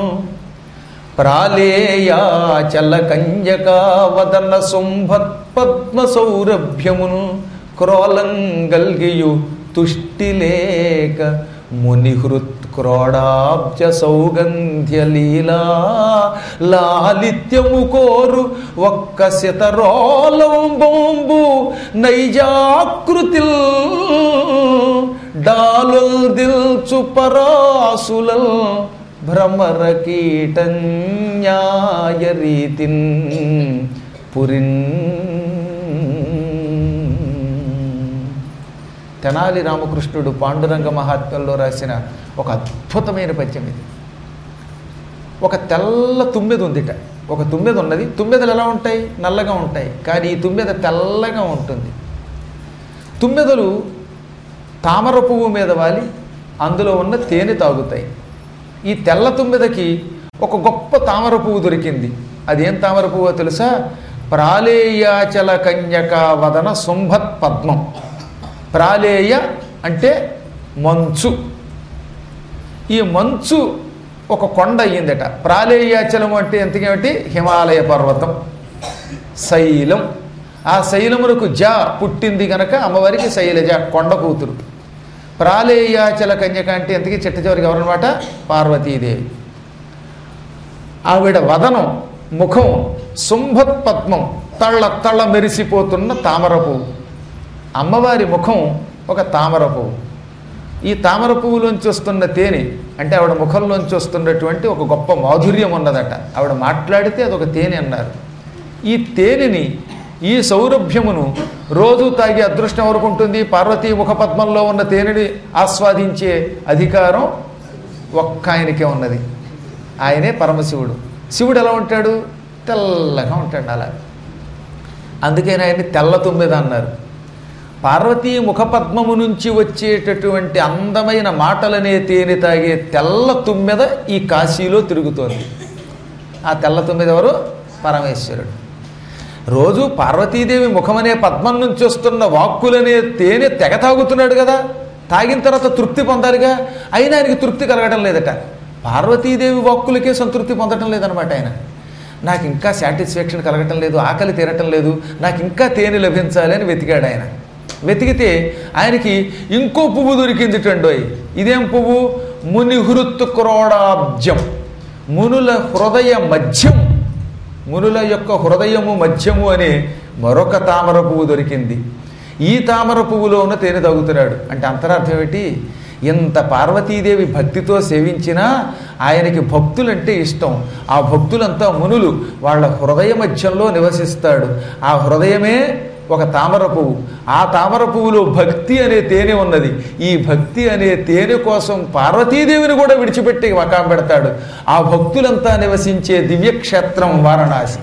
ప్రాళేయాచల కన్యకా వదన శుంభత్ పద్మ సౌరభ్యమున్ క్రోలంగల్గియు తుష్టిలేక మునిహృత్ క్రోడాబ్జ సౌగంధ్య లీలా లాలిత్యము కోరు ఒక్క శతరోలంబోంబు నైజాకృతిల్ డాలుల్ దిల్చు పరాసులల్ భ్రమర కీటన్యాయ రీతిన్ పురిన్ తెనాలి రామకృష్ణుడు పాండురంగ మహాత్మ్యంలో రాసిన ఒక అద్భుతమైన పద్యం ఇది ఒక తెల్ల తుమ్మెద ఉందిట ఒక తుమ్మెద ఉన్నది తుమ్మెదలు ఎలా ఉంటాయి నల్లగా ఉంటాయి కానీ ఈ తుమ్మెద తెల్లగా ఉంటుంది తుమ్మెదలు తామర పువ్వు మీద వాలి అందులో ఉన్న తేనె తాగుతాయి ఈ తెల్ల తుమ్మెదకి ఒక గొప్ప తామర పువ్వు దొరికింది అదేం తామర పువ్వో తెలుసా ప్రాళేయాచల కన్యక వదన శుంభత్ పద్మం ప్రాళేయ అంటే మంచు ఈ మంచు ఒక కొండ అయ్యిందట ప్రాళేయాచలం అంటే ఎంతకేమిటి హిమాలయ పర్వతం శైలం ఆ శైలమునకు జ పుట్టింది గనక అమ్మవారికి శైలజ కొండ కూతురు ప్రాళేయాచల కన్యక అంటే ఎంతకీ చిట్ట చివరికి ఎవరనమాట పార్వతీదేవి ఆవిడ వదనం ముఖం శుంభత్ పద్మం తళ్ళ తళ్ళ మెరిసిపోతున్న తామర పువ్వు అమ్మవారి ముఖం ఒక తామర పువ్వు ఈ తామర పువ్వులోంచి వస్తున్న తేనె అంటే ఆవిడ ముఖంలోంచి వస్తున్నటువంటి ఒక గొప్ప మాధుర్యం ఉన్నదట ఆవిడ మాట్లాడితే అదొక తేనె అన్నారు ఈ తేనెని ఈ సౌరభ్యమును రోజు తాగే అదృష్టం వరకు ఉంటుంది పార్వతీ ముఖపద్మంలో ఉన్న తేనెని ఆస్వాదించే అధికారం ఒక్క ఆయనకే ఉన్నది ఆయనే పరమశివుడు శివుడు ఎలా ఉంటాడు తెల్లగా ఉంటాడు అలా అందుకని ఆయన్ని తెల్ల తొమ్మిది అన్నారు పార్వతీ ముఖపద్మము నుంచి వచ్చేటటువంటి అందమైన మాటలనే తేనె తాగే తెల్ల తుమ్మెద ఈ కాశీలో తిరుగుతోంది ఆ తెల్ల తుమ్మెద ఎవరు పరమేశ్వరుడు రోజు పార్వతీదేవి ముఖమనే పద్మం నుంచి వస్తున్న వాక్కులనే తేనె తెగ తాగుతున్నాడు కదా తాగిన తర్వాత తృప్తి పొందాలిగా అయినా ఆయనకి తృప్తి కలగడం లేదట పార్వతీదేవి వాక్కులకే సంతృప్తి పొందటం లేదనమాట ఆయన నాకు ఇంకా సాటిస్ఫాక్షన్ కలగటం లేదు ఆకలి తీరటం లేదు నాకు ఇంకా తేనె లభించాలి అని వెతికాడు ఆయన వెతికితే ఆయనకి ఇంకో పువ్వు దొరికింది టండోయ్ ఇదేం పువ్వు మునిహృత్ క్రోడాబ్జం మునుల హృదయ మధ్యం మునుల యొక్క హృదయము మధ్యము అనే మరొక తామర పువ్వు దొరికింది ఈ తామర పువ్వులో ఉన్న తేనె తాగుతున్నాడు అంటే అంతరార్థం ఏంటి ఇంత పార్వతీదేవి భక్తితో సేవించినా ఆయనకి భక్తులంటే ఇష్టం ఆ భక్తులంతా మునులు వాళ్ళ హృదయ మధ్యంలో నివసిస్తాడు ఆ హృదయమే ఒక తామర పువ్వు ఆ తామర పువ్వులో భక్తి అనే తేనె ఉన్నది ఈ భక్తి అనే తేనె కోసం పార్వతీదేవిని కూడా విడిచిపెట్టి మకాం పెడతాడు ఆ భక్తులంతా నివసించే దివ్యక్షేత్రం వారణాసి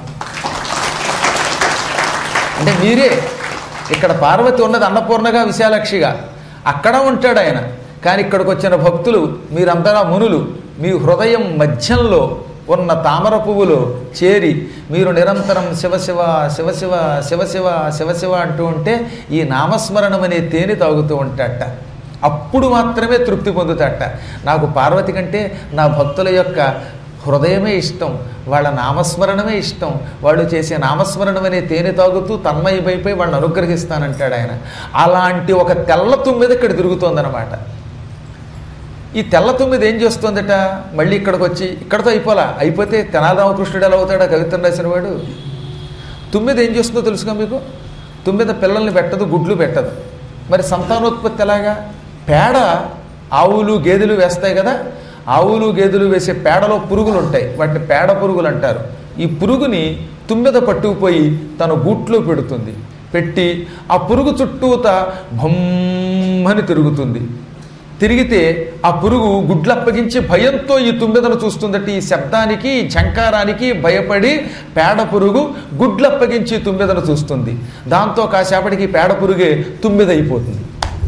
అంటే మీరే ఇక్కడ పార్వతి ఉన్నది అన్నపూర్ణగా విశాలక్షిగా అక్కడ ఉంటాడు ఆయన కానీ ఇక్కడికి వచ్చిన భక్తులు మీరందరా మునులు మీ హృదయం మధ్యంలో ఉన్న తామర పువ్వులో చేరి మీరు నిరంతరం శివశివ శివశివ శివశివ శివశివ అంటూ ఉంటే ఈ నామస్మరణం అనే తేనె తాగుతూ ఉంటాడట అప్పుడు మాత్రమే తృప్తి పొందుతాడట నాకు పార్వతి కంటే నా భక్తుల యొక్క హృదయమే ఇష్టం వాళ్ళ నామస్మరణమే ఇష్టం వాళ్ళు చేసే నామస్మరణం అనే తేనె తాగుతూ తన్మయమైపోయి వాళ్ళని అనుగ్రహిస్తానంటాడు ఆయన అలాంటి ఒక తెల్ల తుమ్మిద ఇక్కడ తిరుగుతోందనమాట ఈ తెల్ల తొమ్మిది ఏం చేస్తుందట మళ్ళీ ఇక్కడికి వచ్చి ఇక్కడతో అయిపోలా అయిపోతే తెనాలి రామకృష్ణుడు ఎలా అవుతాడా కవిత్వం రాసిన వాడు తుమ్మిది ఏం చేస్తుందో తెలుసుగా మీకు తుమ్మిద పిల్లల్ని పెట్టదు గుడ్లు పెట్టదు మరి సంతానోత్పత్తి ఎలాగా పేడ ఆవులు గేదెలు వేస్తాయి కదా ఆవులు గేదెలు వేసే పేడలో పురుగులు ఉంటాయి వాటిని పేడ పురుగులు అంటారు ఈ పురుగుని తుమ్మిద పట్టుకుపోయి తన గూట్లో పెడుతుంది పెట్టి ఆ పురుగు చుట్టూత భమ్మని తిరుగుతుంది తిరిగితే ఆ పురుగు గుడ్లు అప్పగించి భయంతో ఈ తుమ్మెదను చూస్తుందట ఈ శబ్దానికి ఈ ఝంకారానికి భయపడి పేడ పురుగు గుడ్లు అప్పగించి తుమ్మెదను చూస్తుంది దాంతో కాసేపటికి ఈ పేడ పురుగే తుమ్మెద అయిపోతుంది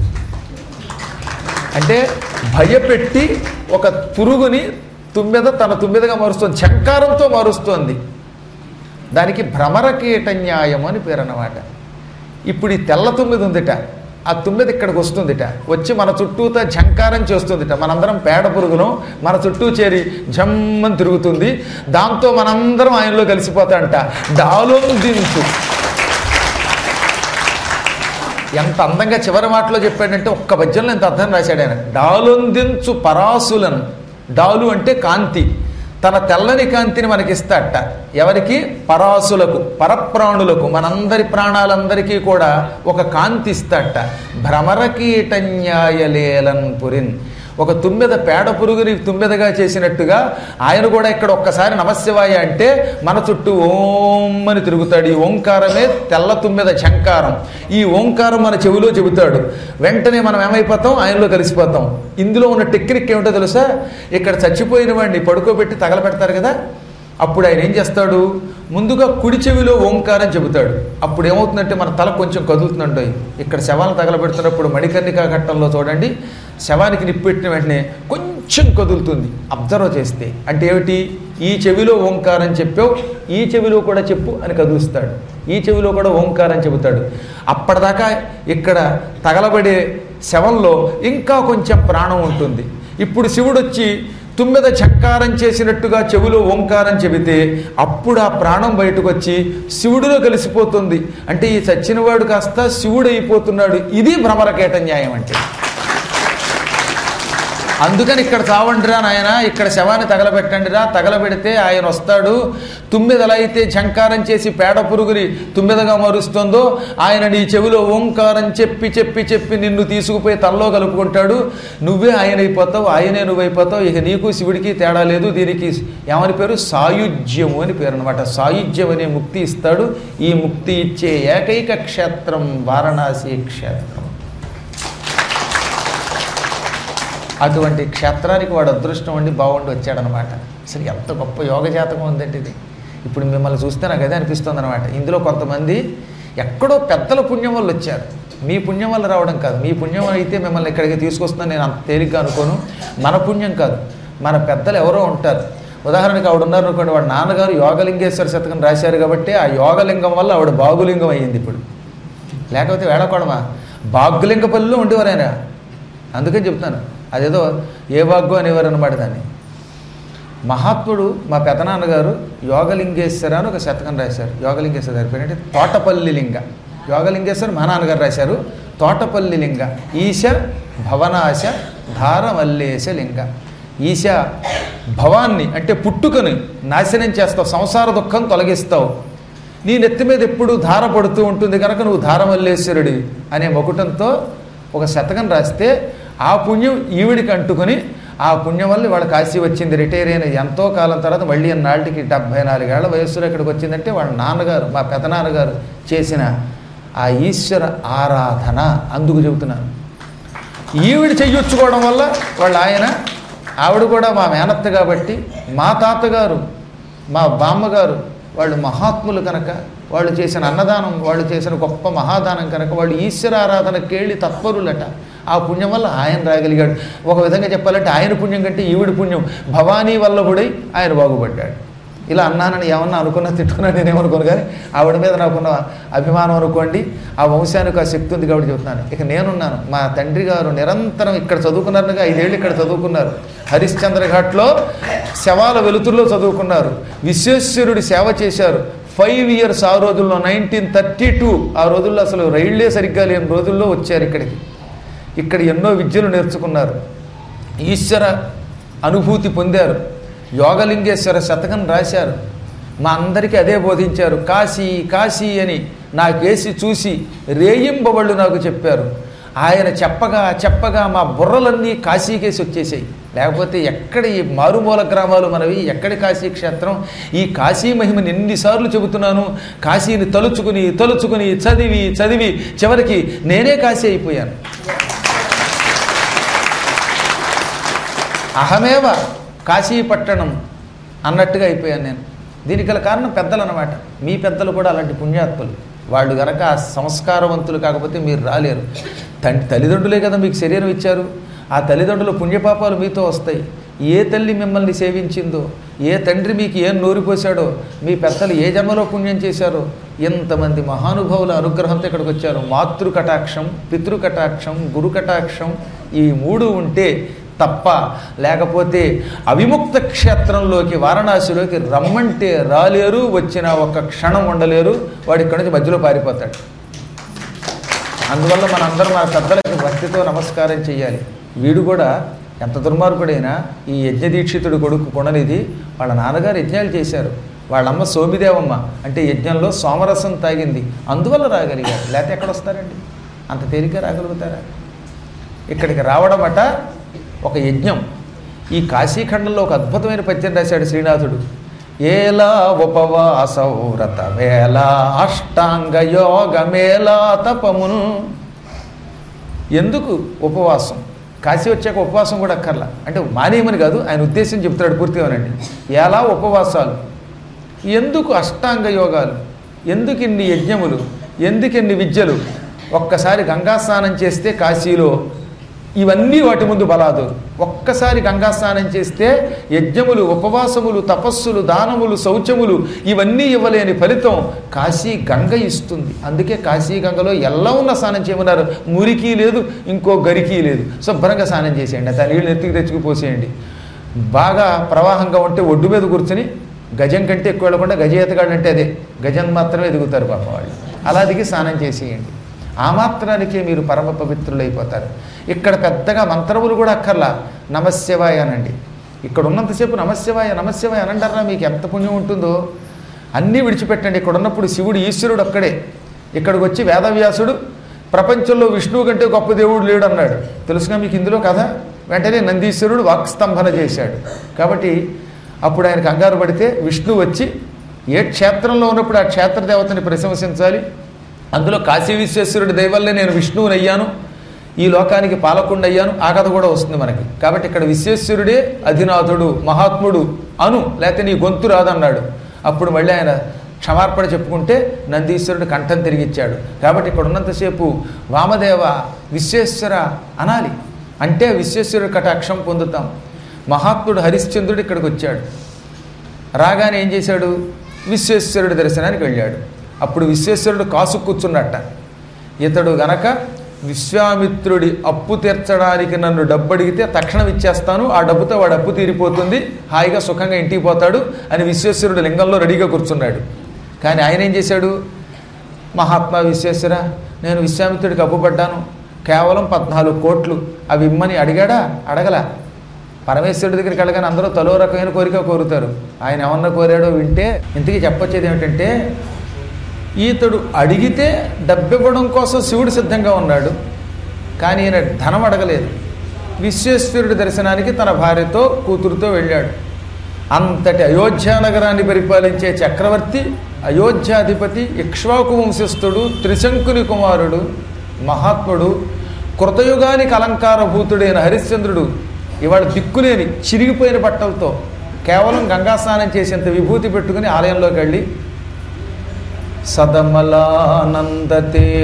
అంటే భయపెట్టి ఒక పురుగుని తుమ్మెద తన తుమ్మెదగా మారుస్తుంది ఝంకారంతో మారుస్తోంది దానికి భ్రమరకీట న్యాయం అని పేరు అన్నమాట ఇప్పుడు ఈ తెల్ల తుమ్మిది ఉందిట ఆ తుమ్మిది ఇక్కడికి వస్తుందిట వచ్చి మన చుట్టూతా ఝంకారం చేస్తుందిట మనందరం పేడ పురుగును మన చుట్టూ చేరి జమ్మని తిరుగుతుంది దాంతో మనందరం ఆయనలో కలిసిపోతాంట డాలోందించు ఎంత అందంగా చివరి మాటలో చెప్పాడంటే ఒక్క పద్యంలో ఎంత అర్థం రాశాడు ఆయన డాలొందించు పరాసులను డాలు అంటే కాంతి తన తెల్లని కాంతిని మనకిస్తాడట ఎవరికి పరాసులకు పరప్రాణులకు మనందరి ప్రాణాలందరికీ కూడా ఒక కాంతి ఇస్తాడట భ్రమరకీటన్యాయలేలన్ పురిన్ ఒక తుమ్మెద పేడ పురుగుని తుమ్మెదగా చేసినట్టుగా ఆయన కూడా ఇక్కడ ఒక్కసారి నమశివాయ అంటే మన చుట్టూ ఓం అని తిరుగుతాడు ఈ ఓంకారమే తెల్ల తుమ్మెద ఝంకారం ఈ ఓంకారం మన చెవిలో చెబుతాడు వెంటనే మనం ఏమైపోతాం ఆయనలో కలిసిపోతాం ఇందులో ఉన్న టెక్నిక్ ఏమిటో తెలుసా ఇక్కడ చచ్చిపోయిన వాడిని పడుకోబెట్టి తగలబెడతారు కదా అప్పుడు ఆయన ఏం చేస్తాడు ముందుగా కుడి చెవిలో ఓంకారం చెబుతాడు అప్పుడు ఏమవుతుందంటే మన తల కొంచెం కదులుతుందండి ఇక్కడ శవాలను తగలబెడుతున్నప్పుడు మణికర్ణికా ఘట్టంలో చూడండి శవానికి నిప్పెట్టిన వెంటనే కొంచెం కదులుతుంది అబ్జర్వ్ చేస్తే అంటే ఏమిటి ఈ చెవిలో ఓంకారం చెప్పావు ఈ చెవిలో కూడా చెప్పు అని కదులుస్తాడు ఈ చెవిలో కూడా ఓంకారం చెబుతాడు అప్పటిదాకా ఇక్కడ తగలబడే శవంలో ఇంకా కొంచెం ప్రాణం ఉంటుంది ఇప్పుడు శివుడు వచ్చి తుమ్మెద చక్కారం చేసినట్టుగా చెవిలో ఓంకారం చెబితే అప్పుడు ఆ ప్రాణం బయటకు వచ్చి శివుడిలో కలిసిపోతుంది అంటే ఈ చచ్చినవాడు కాస్త శివుడు అయిపోతున్నాడు ఇది భ్రమరకేట న్యాయం అంటే అందుకని ఇక్కడ చావండిరా నాయన ఇక్కడ శవాన్ని తగలబెట్టండిరా తగలబెడితే ఆయన వస్తాడు తుమ్మెద ఎలా అయితే ఝంకారం చేసి పేడ పురుగుని తుమ్మెదగా మారుస్తుందో ఆయన నీ చెవిలో ఓంకారం చెప్పి చెప్పి చెప్పి నిన్ను తీసుకుపోయి తనలో కలుపుకుంటాడు నువ్వే ఆయన అయిపోతావు ఆయనే నువ్వైపోతావు ఇక నీకు శివుడికి తేడా లేదు దీనికి ఏమని పేరు సాయుజ్యము అని పేరు అనమాట సాయుజ్యం అనే ముక్తి ఇస్తాడు ఈ ముక్తి ఇచ్చే ఏకైక క్షేత్రం వారణాసి క్షేత్రం అటువంటి క్షేత్రానికి వాడు అదృష్టం ఉండి బాగుండి వచ్చాడనమాట అసలు ఎంత గొప్ప యోగ జాతకం ఉందంటే ఇది ఇప్పుడు మిమ్మల్ని చూస్తే నాకు అదే అనిపిస్తుంది అనమాట ఇందులో కొంతమంది ఎక్కడో పెద్దల పుణ్యం వల్ల వచ్చారు మీ పుణ్యం వల్ల రావడం కాదు మీ పుణ్యం అయితే మిమ్మల్ని ఇక్కడికి తీసుకొస్తుందని నేను అంత తేలిగ్గా అనుకోను మన పుణ్యం కాదు మన పెద్దలు ఎవరో ఉంటారు ఉదాహరణకి ఆవిడ ఉన్నారు అనుకోండి వాడు నాన్నగారు యోగలింగేశ్వర శతకం రాశారు కాబట్టి ఆ యోగలింగం వల్ల ఆవిడ బాగులింగం అయ్యింది ఇప్పుడు లేకపోతే వేళకోడమా బాగ్లింగపల్లిలో ఉండేవారు ఆయన అందుకని చెప్తాను అదేదో ఏ బాగ్గు అనేవారు అనమాట దాన్ని మహాత్ముడు మా పెదనాన్నగారు యోగలింగేశ్వర అని ఒక శతకం రాశారు యోగలింగేశ్వర గారి పేరు అంటే తోటపల్లి లింగ యోగలింగేశ్వర మా నాన్నగారు రాశారు తోటపల్లి లింగ ఈశ భవనాశ ధారమల్లేశ లింగ ఈశ భవాన్ని అంటే పుట్టుకని నాశనం చేస్తావు సంసార దుఃఖం తొలగిస్తావు నీ నెత్తి మీద ఎప్పుడు ధార పడుతూ ఉంటుంది కనుక నువ్వు ధారమల్లేశ్వరుడివి అనే మకుటంతో ఒక శతకం రాస్తే ఆ పుణ్యం ఈవిడికి అంటుకొని ఆ పుణ్యం వల్ల వాళ్ళ కాశీ వచ్చింది రిటైర్ అయిన ఎంతో కాలం తర్వాత మళ్ళీ అన్నాళ్ళకి డెబ్భై నాలుగేళ్ల వయస్సులో ఇక్కడికి వచ్చిందంటే వాళ్ళ నాన్నగారు మా పెదనాన్నగారు చేసిన ఆ ఈశ్వర ఆరాధన అందుకు చెబుతున్నాను ఈవిడ చెయ్యొచ్చుకోవడం వల్ల వాళ్ళ ఆయన ఆవిడ కూడా మా మేనత్త కాబట్టి మా తాతగారు మా బామ్మగారు వాళ్ళు మహాత్ములు కనుక వాళ్ళు చేసిన అన్నదానం వాళ్ళు చేసిన గొప్ప మహాదానం కనుక వాళ్ళు ఈశ్వర ఆరాధనకి వెళ్ళి తత్పరులట ఆ పుణ్యం వల్ల ఆయన రాగలిగాడు ఒక విధంగా చెప్పాలంటే ఆయన పుణ్యం కంటే ఈవిడ పుణ్యం భవానీ వల్లభుడై ఆయన బాగుపడ్డాడు ఇలా అన్నానని ఏమన్నా అనుకున్నా తిట్టుకున్నా నేనేమనుకోను కానీ ఆవిడ మీద నాకున్న అభిమానం అనుకోండి ఆ వంశానికి ఆ శక్తి ఉంది కాబట్టి చెబుతున్నాను ఇక నేనున్నాను మా తండ్రి గారు నిరంతరం ఇక్కడ చదువుకున్నారుగా ఐదేళ్ళు ఇక్కడ చదువుకున్నారు హరిశ్చంద్ర ఘాట్లో శవాల వెలుతుల్లో చదువుకున్నారు విశ్వేశ్వరుడి సేవ చేశారు ఫైవ్ ఇయర్స్ ఆ రోజుల్లో నైన్టీన్ థర్టీ టూ ఆ రోజుల్లో అసలు రైళ్లే సరిగ్గా లేని రోజుల్లో వచ్చారు ఇక్కడికి ఇక్కడ ఎన్నో విద్యలు నేర్చుకున్నారు ఈశ్వర అనుభూతి పొందారు యోగలింగేశ్వర శతకం రాశారు మా అందరికీ అదే బోధించారు కాశీ కాశీ అని నాకేసి చూసి రేయింబవళ్ళు నాకు చెప్పారు ఆయన చెప్పగా చెప్పగా మా బుర్రలన్నీ కాశీకేసి వచ్చేసాయి లేకపోతే ఎక్కడ ఈ మారుమూల గ్రామాలు మనవి ఎక్కడి కాశీ క్షేత్రం ఈ కాశీ మహిమని ఎన్నిసార్లు చెబుతున్నాను కాశీని తలుచుకుని తలుచుకుని చదివి చదివి చివరికి నేనే కాశీ అయిపోయాను అహమేవ కాశీపట్టణం అన్నట్టుగా అయిపోయాను నేను దీనికి గల కారణం పెద్దలు అన్నమాట మీ పెద్దలు కూడా అలాంటి పుణ్యాత్ములు వాళ్ళు గనక ఆ సంస్కారవంతులు కాకపోతే మీరు రాలేరు తండ్రి తల్లిదండ్రులే కదా మీకు శరీరం ఇచ్చారు ఆ తల్లిదండ్రుల పుణ్యపాపాలు మీతో వస్తాయి ఏ తల్లి మిమ్మల్ని సేవించిందో ఏ తండ్రి మీకు ఏం నూరిపోశాడో మీ పెద్దలు ఏ జన్మలో పుణ్యం చేశారో ఎంతమంది మహానుభావుల అనుగ్రహంతో ఇక్కడికి వచ్చారు మాతృ కటాక్షం పితృ కటాక్షం గురు కటాక్షం ఈ మూడు ఉంటే తప్ప లేకపోతే అవిముక్త క్షేత్రంలోకి వారణాసిలోకి రమ్మంటే రాలేరు వచ్చిన ఒక క్షణం ఉండలేరు వాడు ఇక్కడి నుంచి మధ్యలో పారిపోతాడు అందువల్ల మనందరం మన పెద్దలకి భక్తితో నమస్కారం చేయాలి వీడు కూడా ఎంత దుర్మార్గుడైనా ఈ యజ్ఞదీక్షితుడు కొడుకు కొననిది వాళ్ళ నాన్నగారు యజ్ఞాలు చేశారు వాళ్ళమ్మ సోమిదేవమ్మ అంటే యజ్ఞంలో సోమరసం తాగింది అందువల్ల రాగలిగారు లేకపోతే ఎక్కడ వస్తారండి అంత తేలిక రాగలుగుతారా ఇక్కడికి రావడం అట ఒక యజ్ఞం ఈ కాశీఖండంలో ఒక అద్భుతమైన పద్యం రాశాడు శ్రీనాథుడు ఏలా ఉపవాస వ్రత మేళా అష్టాంగ యోగ మేళా తపమును ఎందుకు ఉపవాసం కాశీ వచ్చాక ఉపవాసం కూడా అక్కర్లా అంటే మానేయమని కాదు ఆయన ఉద్దేశం చెప్తాడు పూర్తిగానండి ఎలా ఉపవాసాలు ఎందుకు అష్టాంగ యోగాలు ఎందుకు ఇన్ని యజ్ఞములు ఎందుకు ఇన్ని విద్యలు ఒక్కసారి గంగా స్నానం చేస్తే కాశీలో ఇవన్నీ వాటి ముందు బలాదు ఒక్కసారి గంగా స్నానం చేస్తే యజ్ఞములు ఉపవాసములు తపస్సులు దానములు శౌచములు ఇవన్నీ ఇవ్వలేని ఫలితం కాశీ గంగ ఇస్తుంది అందుకే కాశీ గంగలో ఎలా ఉన్న స్నానం చేయమన్నారు మురికి లేదు ఇంకో గరికి లేదు శుభ్రంగా స్నానం చేసేయండి ఆ నీళ్ళు నెత్తికి తెచ్చుకు పోసేయండి బాగా ప్రవాహంగా ఉంటే ఒడ్డు మీద కూర్చుని గజం కంటే ఎక్కువ వెళ్ళకుండా గజ ఈతగాళ్ళు అంటే అదే గజం మాత్రమే ఎదుగుతారు పాప వాళ్ళు అలా దిగి స్నానం చేసేయండి ఆ మాత్రానికే మీరు పరమ పవిత్రులైపోతారు ఇక్కడ పెద్దగా మంత్రములు కూడా అక్కర్లా నమశివాయ అనండి ఇక్కడ ఉన్నంతసేపు నమశివాయ నమశివాయ అనంటారా మీకు ఎంత పుణ్యం ఉంటుందో అన్నీ విడిచిపెట్టండి ఇక్కడ ఉన్నప్పుడు శివుడు ఈశ్వరుడు ఒక్కడే ఇక్కడికి వచ్చి వేదవ్యాసుడు ప్రపంచంలో విష్ణువు కంటే గొప్ప దేవుడు లేడు అన్నాడు తెలుసుగా మీకు ఇందులో కథ వెంటనే నందీశ్వరుడు వాక్స్తంభన చేశాడు కాబట్టి అప్పుడు ఆయన కంగారు పడితే విష్ణువు వచ్చి ఏ క్షేత్రంలో ఉన్నప్పుడు ఆ క్షేత్ర దేవతని ప్రశంసించాలి అందులో కాశీ విశ్వేశ్వరుడి దయవల్లే నేను విష్ణువుని అయ్యాను ఈ లోకానికి పాలకుండా అయ్యాను ఆ కథ కూడా వస్తుంది మనకి కాబట్టి ఇక్కడ విశ్వేశ్వరుడే అధినాథుడు మహాత్ముడు అను లేకపోతే నీ గొంతు రాదన్నాడు అప్పుడు మళ్ళీ ఆయన క్షమార్పణ చెప్పుకుంటే నందీశ్వరుడు కంఠం తిరిగిచ్చాడు కాబట్టి ఇక్కడ ఉన్నంతసేపు వామదేవ విశ్వేశ్వర అనాలి అంటే విశ్వేశ్వరుడి కటాక్షం పొందుతాం మహాత్ముడు హరిశ్చంద్రుడు ఇక్కడికి వచ్చాడు రాగానే ఏం చేశాడు విశ్వేశ్వరుడి దర్శనానికి వెళ్ళాడు అప్పుడు విశ్వేశ్వరుడు కాసు కూర్చున్నట్ట ఇతడు గనక విశ్వామిత్రుడి అప్పు తీర్చడానికి నన్ను డబ్బు అడిగితే తక్షణం ఇచ్చేస్తాను ఆ డబ్బుతో వాడు అప్పు తీరిపోతుంది హాయిగా సుఖంగా ఇంటికి పోతాడు అని విశ్వేశ్వరుడు లింగంలో రెడీగా కూర్చున్నాడు కానీ ఆయన ఏం చేశాడు మహాత్మా విశ్వేశ్వర నేను విశ్వామిత్రుడికి అప్పు పడ్డాను కేవలం పద్నాలుగు కోట్లు అవి ఇమ్మని అడిగాడా అడగలా పరమేశ్వరుడి దగ్గరికి వెళ్ళగానే అందరూ తలో రకమైన కోరిక కోరుతారు ఆయన ఏమన్నా కోరాడో వింటే ఇంతకీ చెప్పొచ్చేది ఏమిటంటే ఈతడు అడిగితే డబ్బివ్వడం కోసం శివుడు సిద్ధంగా ఉన్నాడు కానీ ఈయన ధనం అడగలేదు విశ్వేశ్వరుడి దర్శనానికి తన భార్యతో కూతురుతో వెళ్ళాడు అంతటి అయోధ్య నగరాన్ని పరిపాలించే చక్రవర్తి అయోధ్యాధిపతి ఇక్ష్వాకు వంశస్థుడు త్రిశంకుని కుమారుడు మహాత్ముడు కృతయుగానికి అలంకారభూతుడైన హరిశ్చంద్రుడు ఇవాళ దిక్కులేని చిరిగిపోయిన బట్టలతో కేవలం గంగా స్నానం చేసేంత విభూతి పెట్టుకుని ఆలయంలోకి వెళ్ళి సదమలానంద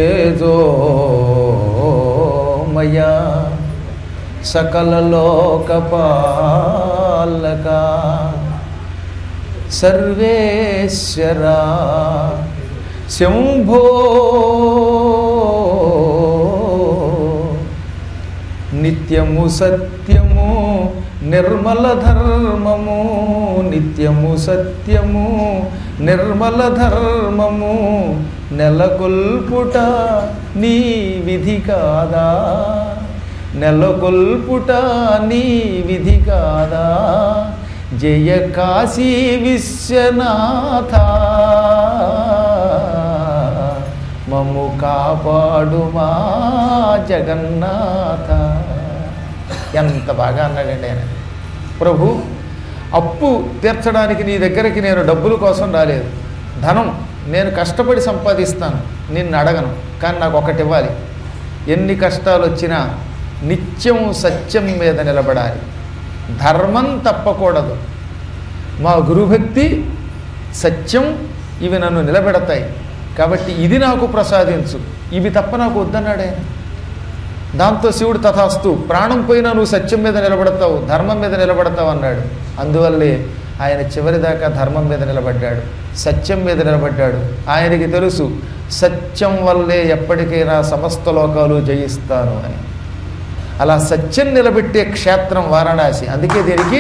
తేజోమయ సకల లోకపాలక సర్వేశ్వరా శంభో నిత్యము సత్యము నిర్మల ధర్మము నిత్యము సత్యము నిర్మల ధర్మము నెలకొల్పుట నీ విధి కాదా నెలకొల్పుట నీ విధి కాదా జయ కాశీ విశ్వనాథ మమ్ము కాపాడు మా జగన్నాథ ఎంత బాగా అన్నాడండి ఆయన ప్రభు అప్పు తీర్చడానికి నీ దగ్గరికి నేను డబ్బుల కోసం రాలేదు ధనం నేను కష్టపడి సంపాదిస్తాను నిన్ను అడగను కానీ నాకు ఒకటి ఇవ్వాలి ఎన్ని కష్టాలు వచ్చినా నిత్యం సత్యం మీద నిలబడాలి ధర్మం తప్పకూడదు మా గురుభక్తి సత్యం ఇవి నన్ను నిలబెడతాయి కాబట్టి ఇది నాకు ప్రసాదించు ఇవి తప్ప నాకు వద్దన్నాడు ఆయన దాంతో శివుడు తథాస్తు ప్రాణం పోయినా నువ్వు సత్యం మీద నిలబడతావు ధర్మం మీద నిలబడతావు అన్నాడు అందువల్లే ఆయన చివరిదాకా ధర్మం మీద నిలబడ్డాడు సత్యం మీద నిలబడ్డాడు ఆయనకి తెలుసు సత్యం వల్లే ఎప్పటికైనా సమస్త లోకాలు జయిస్తాను అని అలా సత్యం నిలబెట్టే క్షేత్రం వారణాసి అందుకే దీనికి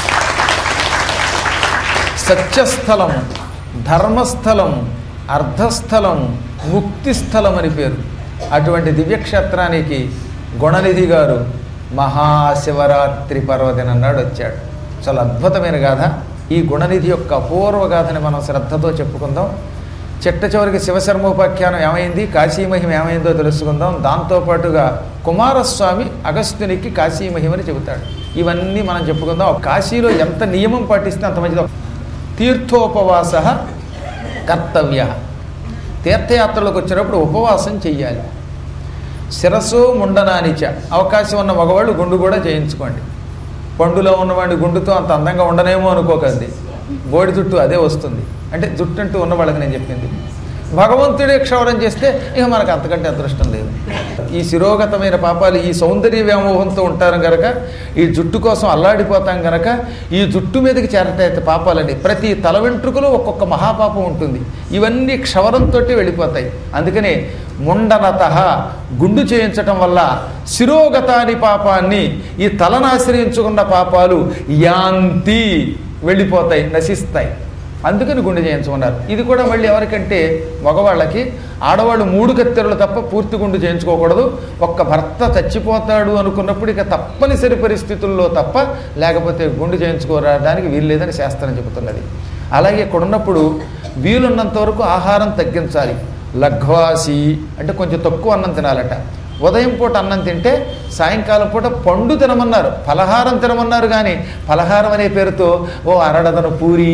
సత్యస్థలం ధర్మస్థలం అర్ధస్థలం ముక్తిస్థలం అని పేరు అటువంటి దివ్యక్షేత్రానికి గుణనిధి గారు మహాశివరాత్రి పర్వదినం నాడు వచ్చాడు చాలా అద్భుతమైన గాథ ఈ గుణనిధి యొక్క అపూర్వ గాథని మనం శ్రద్ధతో చెప్పుకుందాం చిట్ట చివరికి శివశర్మోపాఖ్యానం ఏమైంది కాశీమహిమ ఏమైందో తెలుసుకుందాం దాంతోపాటుగా కుమారస్వామి అగస్త్యునికి కాశీమహిమని చెబుతాడు ఇవన్నీ మనం చెప్పుకుందాం కాశీలో ఎంత నియమం పాటిస్తే అంత మంచిదో తీర్థోపవాస కర్తవ్య తీర్థయాత్రలకు వచ్చినప్పుడు ఉపవాసం చెయ్యాలి శిరస్సు ముండనానిచ అవకాశం ఉన్న మగవాళ్ళు గుండు కూడా చేయించుకోండి పండులో ఉన్నవాడిని గుండుతో అంత అందంగా ఉండనేమో అనుకోకండి బోడి జుట్టు అదే వస్తుంది అంటే జుట్టు అంటూ ఉన్న వాళ్ళకి నేను చెప్పింది భగవంతుడే క్షౌరం చేస్తే ఇక మనకు అంతకంటే అదృష్టం లేదు ఈ శిరోగతమైన పాపాలు ఈ సౌందర్య వ్యామోహంతో ఉంటారు గనక ఈ జుట్టు కోసం అల్లాడిపోతాం గనక ఈ జుట్టు మీదకి చేరటైతే పాపాలండి ప్రతి తల వెంట్రుకలో ఒక్కొక్క మహాపాపం ఉంటుంది ఇవన్నీ క్షవరంతో వెళ్ళిపోతాయి అందుకనే ముండనత గుండు చేయించటం వల్ల శిరోగతాని పాపాన్ని ఈ తలనాశ్రయించుకున్న పాపాలు యాంతి వెళ్ళిపోతాయి నశిస్తాయి అందుకని గుండె చేయించుకున్నారు ఇది కూడా మళ్ళీ ఎవరికంటే మగవాళ్ళకి ఆడవాళ్ళు మూడు కత్తెరలు తప్ప పూర్తి గుండు చేయించుకోకూడదు ఒక్క భర్త చచ్చిపోతాడు అనుకున్నప్పుడు ఇక తప్పనిసరి పరిస్థితుల్లో తప్ప లేకపోతే గుండు చేయించుకోరాడానికి వీలు లేదని శాస్త్రం చెబుతున్నది అలాగే ఇక్కడ ఉన్నప్పుడు వీలున్నంత వరకు ఆహారం తగ్గించాలి లఘ్వాసి అంటే కొంచెం తక్కువ అన్నం తినాలట ఉదయం పూట అన్నం తింటే సాయంకాలం పూట పండు తినమన్నారు ఫలహారం తినమన్నారు కానీ ఫలహారం అనే పేరుతో ఓ అరడదను పూరి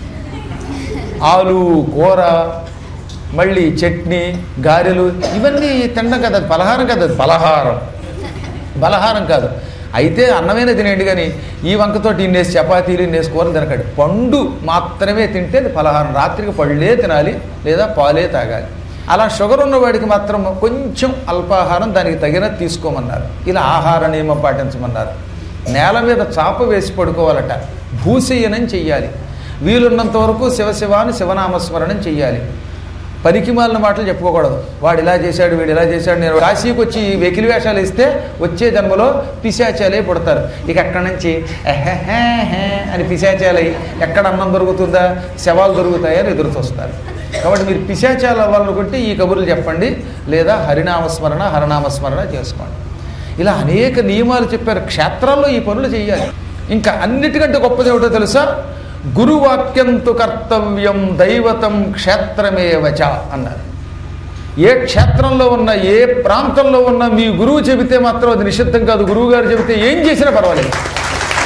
ఆలు కూర మళ్ళీ చట్నీ గారెలు ఇవన్నీ తినడం కదా అది పలహారం కదా అది పలహారం బలహారం కాదు అయితే అన్నమైన తినేయండి కానీ ఈ వంకతోటి ఇన్నేసి చపాతీలు ఇన్నేసి కూరలు తినకండి పండు మాత్రమే తింటే అది పలహారం రాత్రికి పళ్ళే తినాలి లేదా పాలే తాగాలి అలా షుగర్ ఉన్నవాడికి మాత్రం కొంచెం అల్పాహారం దానికి తగినది తీసుకోమన్నారు ఇలా ఆహార నియమం పాటించమన్నారు నేల మీద చాప వేసి పడుకోవాలట భూసేయనం చెయ్యాలి వీలున్నంత వరకు శివశివాని శివనామస్మరణం చెయ్యాలి పనికిమాలిన మాటలు చెప్పుకోకూడదు వాడు ఇలా చేశాడు వీడు ఇలా చేశాడు నేను కాశీకి వచ్చి ఈ వెకిలి వేషాలు ఇస్తే వచ్చే జన్మలో పిశాచాలే పుడతారు ఇక అక్కడి నుంచి ఎహెహెహె అని పిశాచాలై ఎక్కడ అన్నం దొరుకుతుందా శవాలు దొరుకుతాయా అని ఎదురు చూస్తారు కాబట్టి మీరు పిశాచాలు అవ్వాలనుకుంటే ఈ కబుర్లు చెప్పండి లేదా హరినామస్మరణ హరనామస్మరణ చేసుకోండి ఇలా అనేక నియమాలు చెప్పారు క్షేత్రాల్లో ఈ పనులు చేయాలి ఇంకా అన్నిటికంటే గొప్పది ఏమిటో తెలుసా గురువాక్యంతు కర్తవ్యం దైవతం క్షేత్రమేవచ అన్నారు ఏ క్షేత్రంలో ఉన్న ఏ ప్రాంతంలో ఉన్న మీ గురువు చెబితే మాత్రం అది నిషిద్ధం కాదు గురువు గారు చెబితే ఏం చేసినా పర్వాలేదు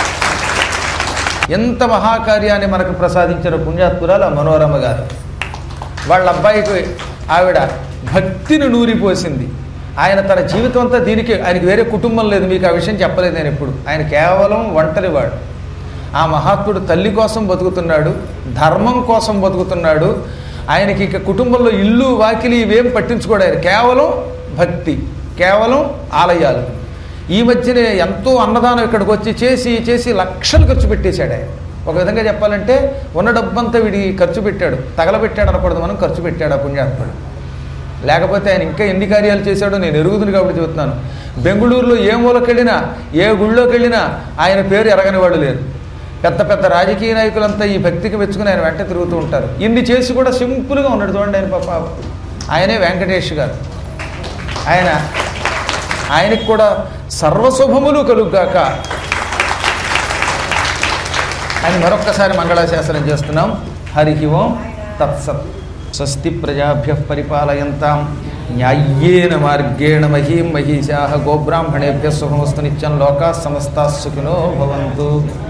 ఎంత మహాకార్యాన్ని మనకు ప్రసాదించిన పుణ్యాత్మురాలు ఆ మనోరమ గారు వాళ్ళ అబ్బాయికి ఆవిడ భక్తిని నూరిపోసింది ఆయన తన జీవితం అంతా దీనికి ఆయనకి వేరే కుటుంబం లేదు మీకు ఆ విషయం చెప్పలేదు నేను ఎప్పుడు ఆయన కేవలం ఒంటరివాడు ఆ మహాత్ముడు తల్లి కోసం బతుకుతున్నాడు ధర్మం కోసం బతుకుతున్నాడు ఆయనకి ఇక కుటుంబంలో ఇల్లు వాకిలి ఇవేం పట్టించుకోడు ఆయన కేవలం భక్తి కేవలం ఆలయాలు ఈ మధ్యనే ఎంతో అన్నదానం ఇక్కడికి వచ్చి చేసి చేసి లక్షలు ఖర్చు పెట్టేశాడు ఆయన ఒక విధంగా చెప్పాలంటే ఉన్న డబ్బంతా వీడి ఖర్చు పెట్టాడు తగలబెట్టాడు అనకూడదు మనం ఖర్చు పెట్టాడు ఆ పుణ్యాత్ముడు లేకపోతే ఆయన ఇంకా ఎన్ని కార్యాలు చేశాడో నేను ఎరుగుతుంది కాబట్టి చెబుతున్నాను బెంగళూరులో ఏ మూలకి వెళ్ళినా ఏ గుళ్ళోకి వెళ్ళినా ఆయన పేరు ఎరగని వాళ్ళు లేరు పెద్ద పెద్ద రాజకీయ నాయకులంతా ఈ భక్తికి మెచ్చుకుని ఆయన వెంట తిరుగుతూ ఉంటారు ఇన్ని చేసి కూడా సింపుల్గా ఉన్నాడు చూడండి ఆయన పాప ఆయనే వెంకటేష్ గారు ఆయన ఆయనకు కూడా సర్వశుభములు కలుగ్గాక అని మరొక్కసారి మంగళాశాసనం చేస్తున్నాం హరి ఓం తత్సత్ స్వస్తి ప్రజాభ్య పరిపాలయంతాం న్యాయ్యేన మార్గేణ మహీం మహిషా గోబ్రాహ్మణేభ్య శుభమస్తు నిత్యం లోకా సమస్తా సుఖినో భవంతు